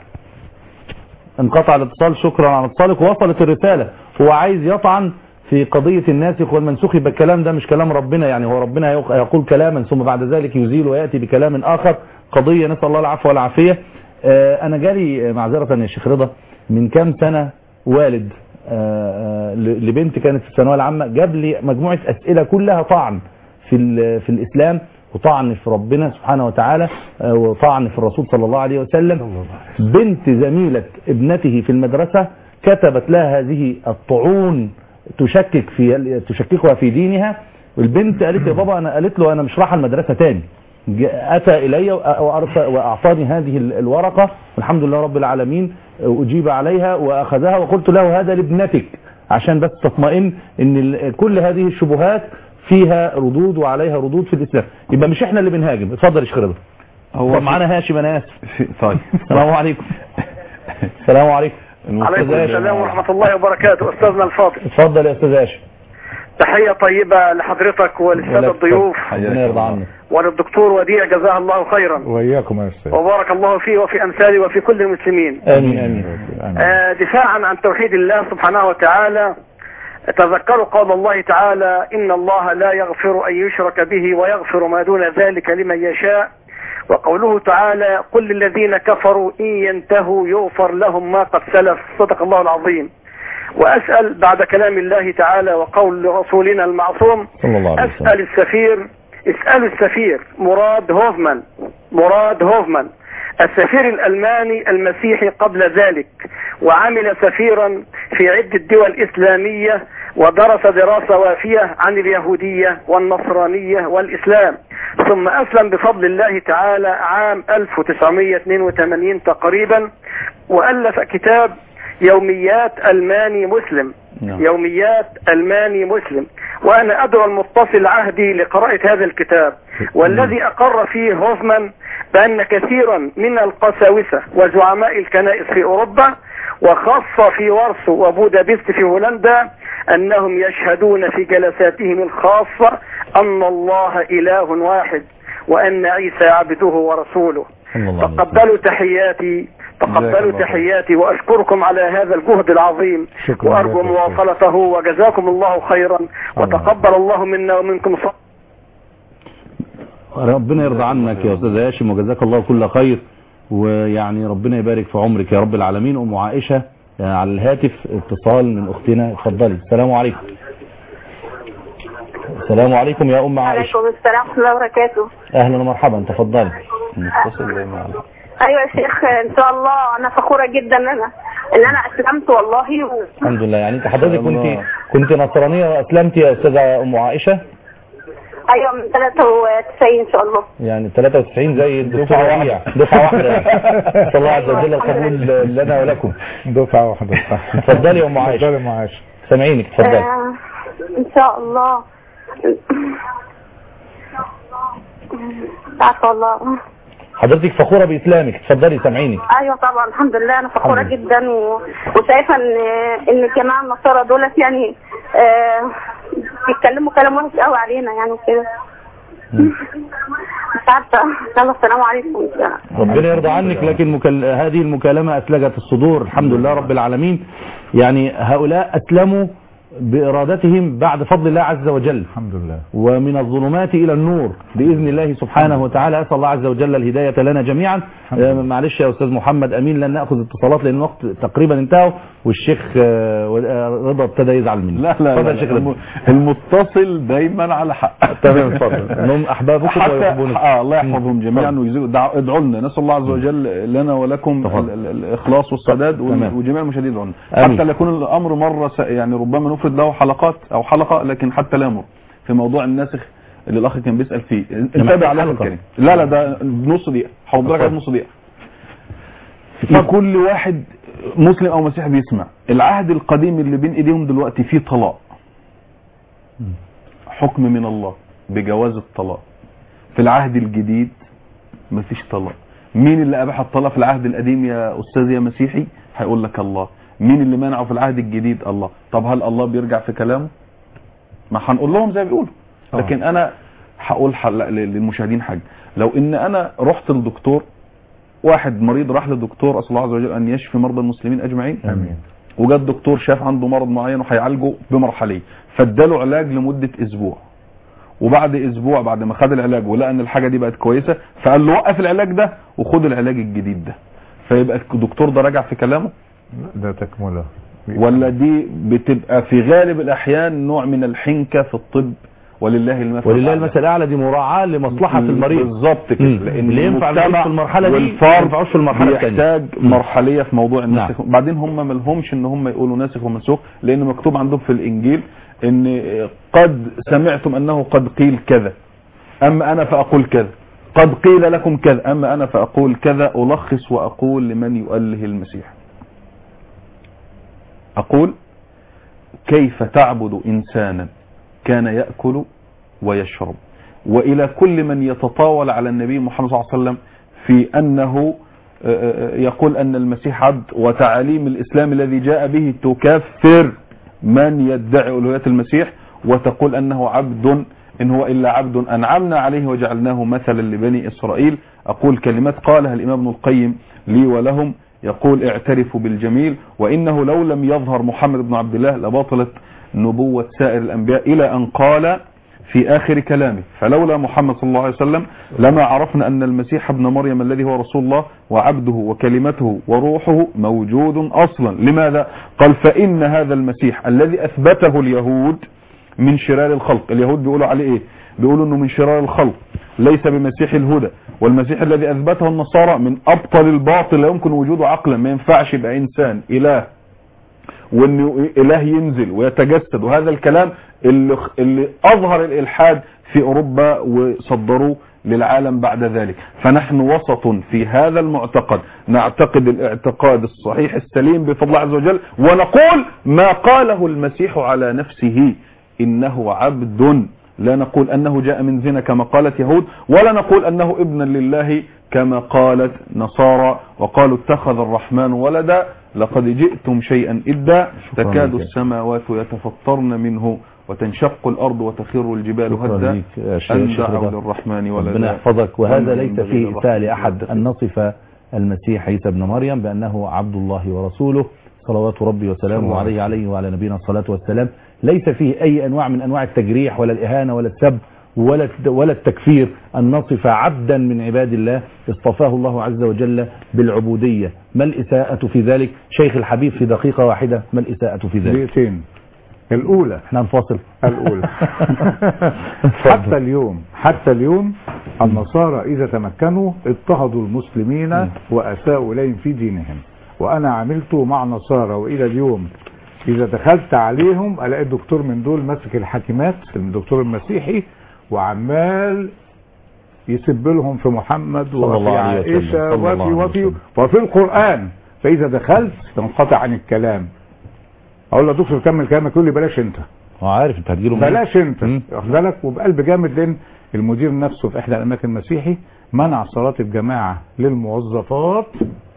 انقطع الاتصال شكرا على اتصالك وصلت الرسالة هو عايز يطعن في قضية الناسخ والمنسوخ يبقى الكلام ده مش كلام ربنا يعني هو ربنا يق- يقول كلاما ثم بعد ذلك يزيل ويأتي بكلام آخر قضية نسأل الله العفو والعافية آه، أنا جالي معذرة يا شيخ رضا من كام سنة والد آه، آه، ل- لبنت كانت في الثانوية العامة جاب لي مجموعة أسئلة كلها طعن في ال- في الإسلام وطعن في ربنا سبحانه وتعالى آه، وطعن في الرسول صلى الله عليه وسلم بنت زميلة ابنته في المدرسة كتبت لها هذه الطعون تشكك في تشككها في دينها والبنت قالت لي يا بابا انا قالت له انا مش رايحه المدرسه تاني جاء- اتى الي وأرسل- واعطاني هذه ال- الورقه والحمد لله رب العالمين اجيب عليها واخذها وقلت له هذا لابنتك عشان بس تطمئن ان ال- كل هذه الشبهات فيها ردود وعليها ردود في الاسلام يبقى مش احنا اللي بنهاجم اتفضل يا شيخ رضا هو طب معانا هاشم انا اسف طيب السلام عليكم السلام عليكم عليكم السلام ورحمة الله وبركاته أستاذنا الفاضل اتفضل يا استاذ هاشم تحية طيبة لحضرتك وللسادة الضيوف ربنا يرضى عنك وللدكتور وديع جزاه الله خيرا وإياكم يا أستاذ وبارك الله فيه وفي أمثاله وفي كل المسلمين امين امين آه، دفاعا عن توحيد الله سبحانه وتعالى تذكروا قول الله تعالى إن الله لا يغفر أن يشرك به ويغفر ما دون ذلك لمن يشاء وقوله تعالى قل للذين كفروا إن ينتهوا يغفر لهم ما قد سلف صدق الله العظيم وأسأل بعد كلام الله تعالى وقول رسولنا المعصوم صلى الله عليه وسلم أسأل السفير اسألوا السفير مراد هوفمان مراد هوفمان السفير الألماني المسيحي قبل ذلك وعمل سفيرا في عدة دول إسلامية ودرس دراسة وافية عن اليهودية والنصرانية والإسلام ثم أسلم بفضل الله تعالى عام 1982 تقريبا وألف كتاب يوميات ألماني مسلم يوميات ألماني مسلم وأنا أدعو المتصل عهدي لقراءة هذا الكتاب والذي أقر فيه هوفمان بأن كثيرا من القساوسة وزعماء الكنائس في أوروبا وخاصة في وارسو وبودابست في هولندا أنهم يشهدون في جلساتهم الخاصة أن الله إله واحد وأن عيسى عبده ورسوله تقبلوا تحياتي تقبلوا تحياتي وأشكركم على هذا الجهد العظيم شكرا وأرجو لك يا مواصلته وجزاكم الله خيرا وتقبل الله منا ومنكم صالح ربنا يرضى عنك يا استاذ هاشم وجزاك الله كل خير ويعني ربنا يبارك في عمرك يا رب العالمين ام عائشه على الهاتف اتصال من اختنا اتفضلي السلام عليكم السلام عليكم يا ام عائشه عليكم السلام ورحمة الله وبركاته اهلا ومرحبا تفضلي متصل زي ما أيوة يا شيخ إن شاء الله أنا فخورة جدا إن أنا إن أنا أسلمت والله و... الحمد لله يعني انت حضرتك كنت كنت نصرانيه واسلمت يا استاذه ام عائشه أيوة من 93 إن شاء الله يعني 93 زي الدكتور ربيع دفعه واحده يعني نسال الله عز وجل القبول لنا ولكم دفعة واحدة صح اتفضلي يا ام عائشه اتفضلي يا ام عائشه سامعينك اتفضلي آه إن شاء الله عارفة والله حضرتك فخوره باسلامك اتفضلي سامعينك ايوه طبعا الحمد لله انا فخوره الحمد جدا و... وشايفه ان ان الجماعه النصارى دولت يعني آه بيتكلموا كلام وحش قوي علينا يعني وكده مش عارفه يلا السلام عليكم ربنا يرضى عنك لكن مكل... هذه المكالمة أسلجت الصدور الحمد لله رب العالمين يعني هؤلاء أسلموا بإرادتهم بعد فضل الله عز وجل الحمد لله ومن الظلمات إلى النور بإذن الله سبحانه وتعالى أسأل الله عز وجل الهداية لنا جميعا آه، معلش يا أستاذ محمد أمين لن نأخذ اتصالات لأن الوقت تقريبا انتهى والشيخ آه، و- آه، رضا ابتدى يزعل مني لا لا, اتفضل لا, يا شيخ لا رضا. المتصل دايما على حق تمام اتفضل انهم احبابكم حتى ويحبونكم آه الله يحفظهم جميعا ويجزيهم دعوا- ادعوا لنا نسال الله عز وجل لنا ولكم ال- ال- الاخلاص والسداد وال- تمام. وجميع المشاهدين يدعوا لنا آمين. حتى لا يكون الامر مره س- يعني ربما نفرد له حلقات او حلقه لكن حتى لا يمر في موضوع الناسخ اللي الاخ كان بيسال فيه انتبه على حلقة. الكريم لا لا ده نص دقيقه هوضح لك اتفضل. نص دقيقه لكل واحد مسلم او مسيحي بيسمع العهد القديم اللي بين ايديهم دلوقتي فيه طلاق حكم من الله بجواز الطلاق في العهد الجديد مفيش طلاق مين اللي اباح الطلاق في العهد القديم يا استاذ يا مسيحي هيقول لك الله مين اللي منعه في العهد الجديد الله طب هل الله بيرجع في كلامه ما هنقول لهم زي ما بيقولوا لكن انا هقول حل للمشاهدين حاجه لو ان انا رحت للدكتور واحد مريض راح للدكتور اسال الله عز وجل ان يشفي مرضى المسلمين اجمعين امين وجا الدكتور شاف عنده مرض معين وهيعالجه بمرحليه فاداله علاج لمده اسبوع وبعد اسبوع بعد ما خد العلاج ولقى ان الحاجه دي بقت كويسه فقال له وقف العلاج ده وخد العلاج الجديد ده فيبقى الدكتور ده راجع في كلامه ده تكمله ولا دي بتبقى في غالب الاحيان نوع من الحنكه في الطب ولله المثل ولله الأعلى. المثل الاعلى دي مراعاه لمصلحه المريض بالظبط كده مم. لان اللي ينفع المجتمع يعيش في المرحله دي ما والفرد ينفعوش في المرحله الثانيه بيحتاج مرحليه في موضوع الناسخ نعم. بعدين هم ما لهمش ان هم يقولوا ناسخ ومنسوخ لان مكتوب عندهم في الانجيل ان قد سمعتم انه قد قيل كذا اما انا فاقول كذا قد قيل لكم كذا اما انا فاقول كذا الخص واقول لمن يؤله المسيح اقول كيف تعبد انسانا كان ياكل ويشرب والى كل من يتطاول على النبي محمد صلى الله عليه وسلم في انه يقول ان المسيح عبد وتعاليم الاسلام الذي جاء به تكفر من يدعي الوهيه المسيح وتقول انه عبد ان هو الا عبد انعمنا عليه وجعلناه مثلا لبني اسرائيل اقول كلمات قالها الامام ابن القيم لي ولهم يقول اعترفوا بالجميل وانه لو لم يظهر محمد بن عبد الله لبطلت نبوة سائر الانبياء الى ان قال في اخر كلامه فلولا محمد صلى الله عليه وسلم لما عرفنا ان المسيح ابن مريم الذي هو رسول الله وعبده وكلمته وروحه موجود اصلا لماذا قال فان هذا المسيح الذي اثبته اليهود من شرار الخلق اليهود بيقولوا عليه ايه بيقولوا انه من شرار الخلق ليس بمسيح الهدى والمسيح الذي اثبته النصارى من ابطل الباطل لا يمكن وجوده عقلا ما ينفعش يبقى انسان اله وانه اله ينزل ويتجسد وهذا الكلام اللي, اللي اظهر الالحاد في اوروبا وصدروه للعالم بعد ذلك فنحن وسط في هذا المعتقد نعتقد الاعتقاد الصحيح السليم بفضل الله عز وجل ونقول ما قاله المسيح على نفسه انه عبد لا نقول انه جاء من زنا كما قالت يهود ولا نقول انه ابنا لله كما قالت نصارى وقالوا اتخذ الرحمن ولدا لقد جئتم شيئا إدا تكاد السماوات يتفطرن منه وتنشق الأرض وتخر الجبال هدا أن دعوا للرحمن ولدا ربنا يحفظك وهذا وأن ليس ينبغي فيه للرحمن إساءة لأحد أن نصف المسيح عيسى ابن مريم بأنه عبد الله ورسوله صلوات ربي وسلامه عليه عليه وعلى نبينا الصلاة والسلام ليس فيه أي أنواع من أنواع التجريح ولا الإهانة ولا السب ولا ولا التكفير أن نصف عبدا من عباد الله اصطفاه الله عز وجل بالعبودية ما الإساءة في ذلك شيخ الحبيب في دقيقة واحدة ما الإساءة في ذلك دقيقتين الأولى احنا نفاصل الأولى حتى اليوم حتى اليوم النصارى إذا تمكنوا اضطهدوا المسلمين وأساءوا إليهم في دينهم وأنا عملت مع نصارى وإلى اليوم إذا دخلت عليهم ألاقي الدكتور من دول ماسك الحاكمات الدكتور المسيحي وعمال يسب لهم في محمد صلى وفي الله عليه وسلم. عائشة صلى الله وفي عليه وفي وسلم. وفي القرآن فإذا دخلت تنقطع عن الكلام أقول له يا دكتور كمل كلامك يقول لي بلاش أنت هو عارف انت هتجيله منين؟ بلاش انت واخد بالك وبقلب جامد لان المدير نفسه في احدى الاماكن المسيحي منع صلاه الجماعه للموظفات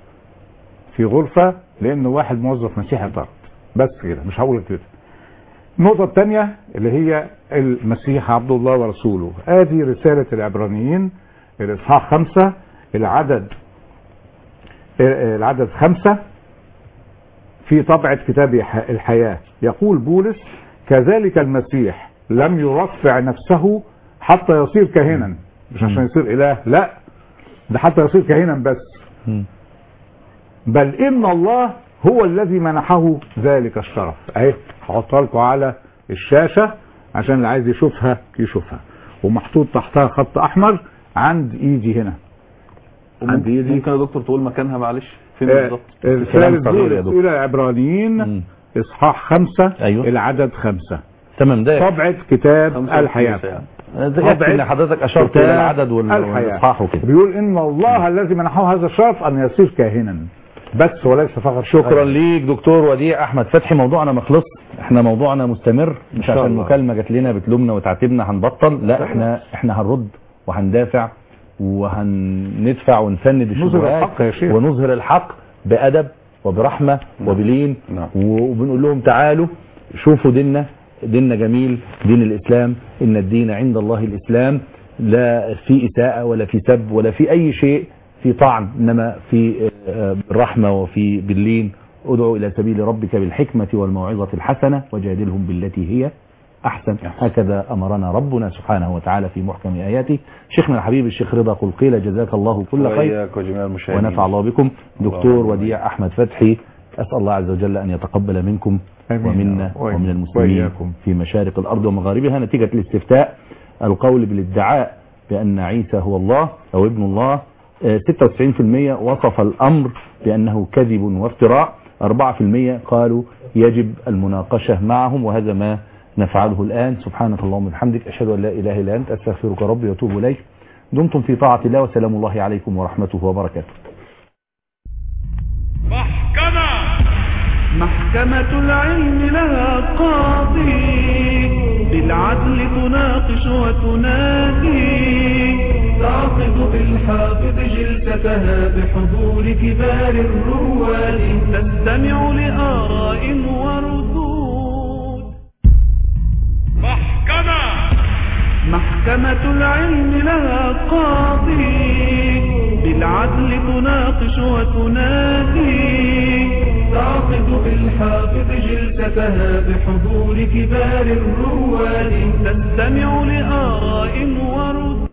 في غرفه لان واحد موظف مسيحي طرد بس كده مش هقول كده النقطة الثانية اللي هي المسيح عبد الله ورسوله هذه رسالة العبرانيين الإصحاح خمسة العدد العدد خمسة في طبعة كتاب الحياة يقول بولس كذلك المسيح لم يرفع نفسه حتى يصير كاهنا مش عشان يصير اله لا ده حتى يصير كاهنا بس بل ان الله هو الذي منحه ذلك الشرف اهي هحطها لكم على الشاشه عشان اللي عايز يشوفها يشوفها ومحطوط تحتها خط احمر عند ايدي هنا عند ايدي ممكن يا دكتور تقول مكانها معلش فين آه، بالظبط رسالة بولس إلى العبرانيين إصحاح خمسة أيوه. العدد خمسة تمام ده طبعة كتاب الحياة ده يكفي ان حضرتك اشرت كتاب الى العدد وال- الحياة. والاصحاح وكده بيقول إن الله الذي منحه هذا الشرف أن يصير كاهنا بس وليس فقط شكرا ليك دكتور وديع احمد فتحي موضوعنا ما خلص احنا موضوعنا مستمر مش شاء عشان الله. مكالمه جات لنا بتلومنا وتعاتبنا هنبطل لا احنا احنا هنرد وهندافع وهندفع ونفند نظهر الشبهات الحق يا شيخ. ونظهر الحق بادب وبرحمه وبلين وبنقول لهم تعالوا شوفوا ديننا ديننا جميل دين الاسلام ان الدين عند الله الاسلام لا في اساءه ولا في سب ولا في اي شيء في طعن انما في آه، الرحمه وفي باللين ادعو الى سبيل ربك بالحكمه والموعظه الحسنه وجادلهم بالتي هي احسن هكذا امرنا ربنا سبحانه وتعالى في محكم اياته شيخنا الحبيب الشيخ رضا قلقيل جزاك الله كل خير وإياك وجميع المشاهدين ونفع الله بكم دكتور وديع احمد فتحي اسال الله عز وجل ان يتقبل منكم آمين. ومنا وإياكم. ومن المسلمين وإياكم. في مشارق الارض ومغاربها نتيجه الاستفتاء القول بالادعاء بان عيسى هو الله او ابن الله آه، 96% وصف الامر بانه كذب وافتراء 4% قالوا يجب المناقشه معهم وهذا ما نفعله الان سبحانك اللهم وبحمدك اشهد ان لا اله الا انت استغفرك ربي واتوب اليك دمتم في طاعه الله وسلام الله عليكم ورحمته وبركاته محكمة العلم لها قاضي بالعدل تناقش وتنادي تعقد بالحافظ جلستها بحضور كبار الرواد تستمع لآراء وردود محكمة محكمة العلم لها قاضي بالعدل تناقش وتنادي تعقد بالحافظ جلستها بحضور كبار الرواد تستمع لآراء وردود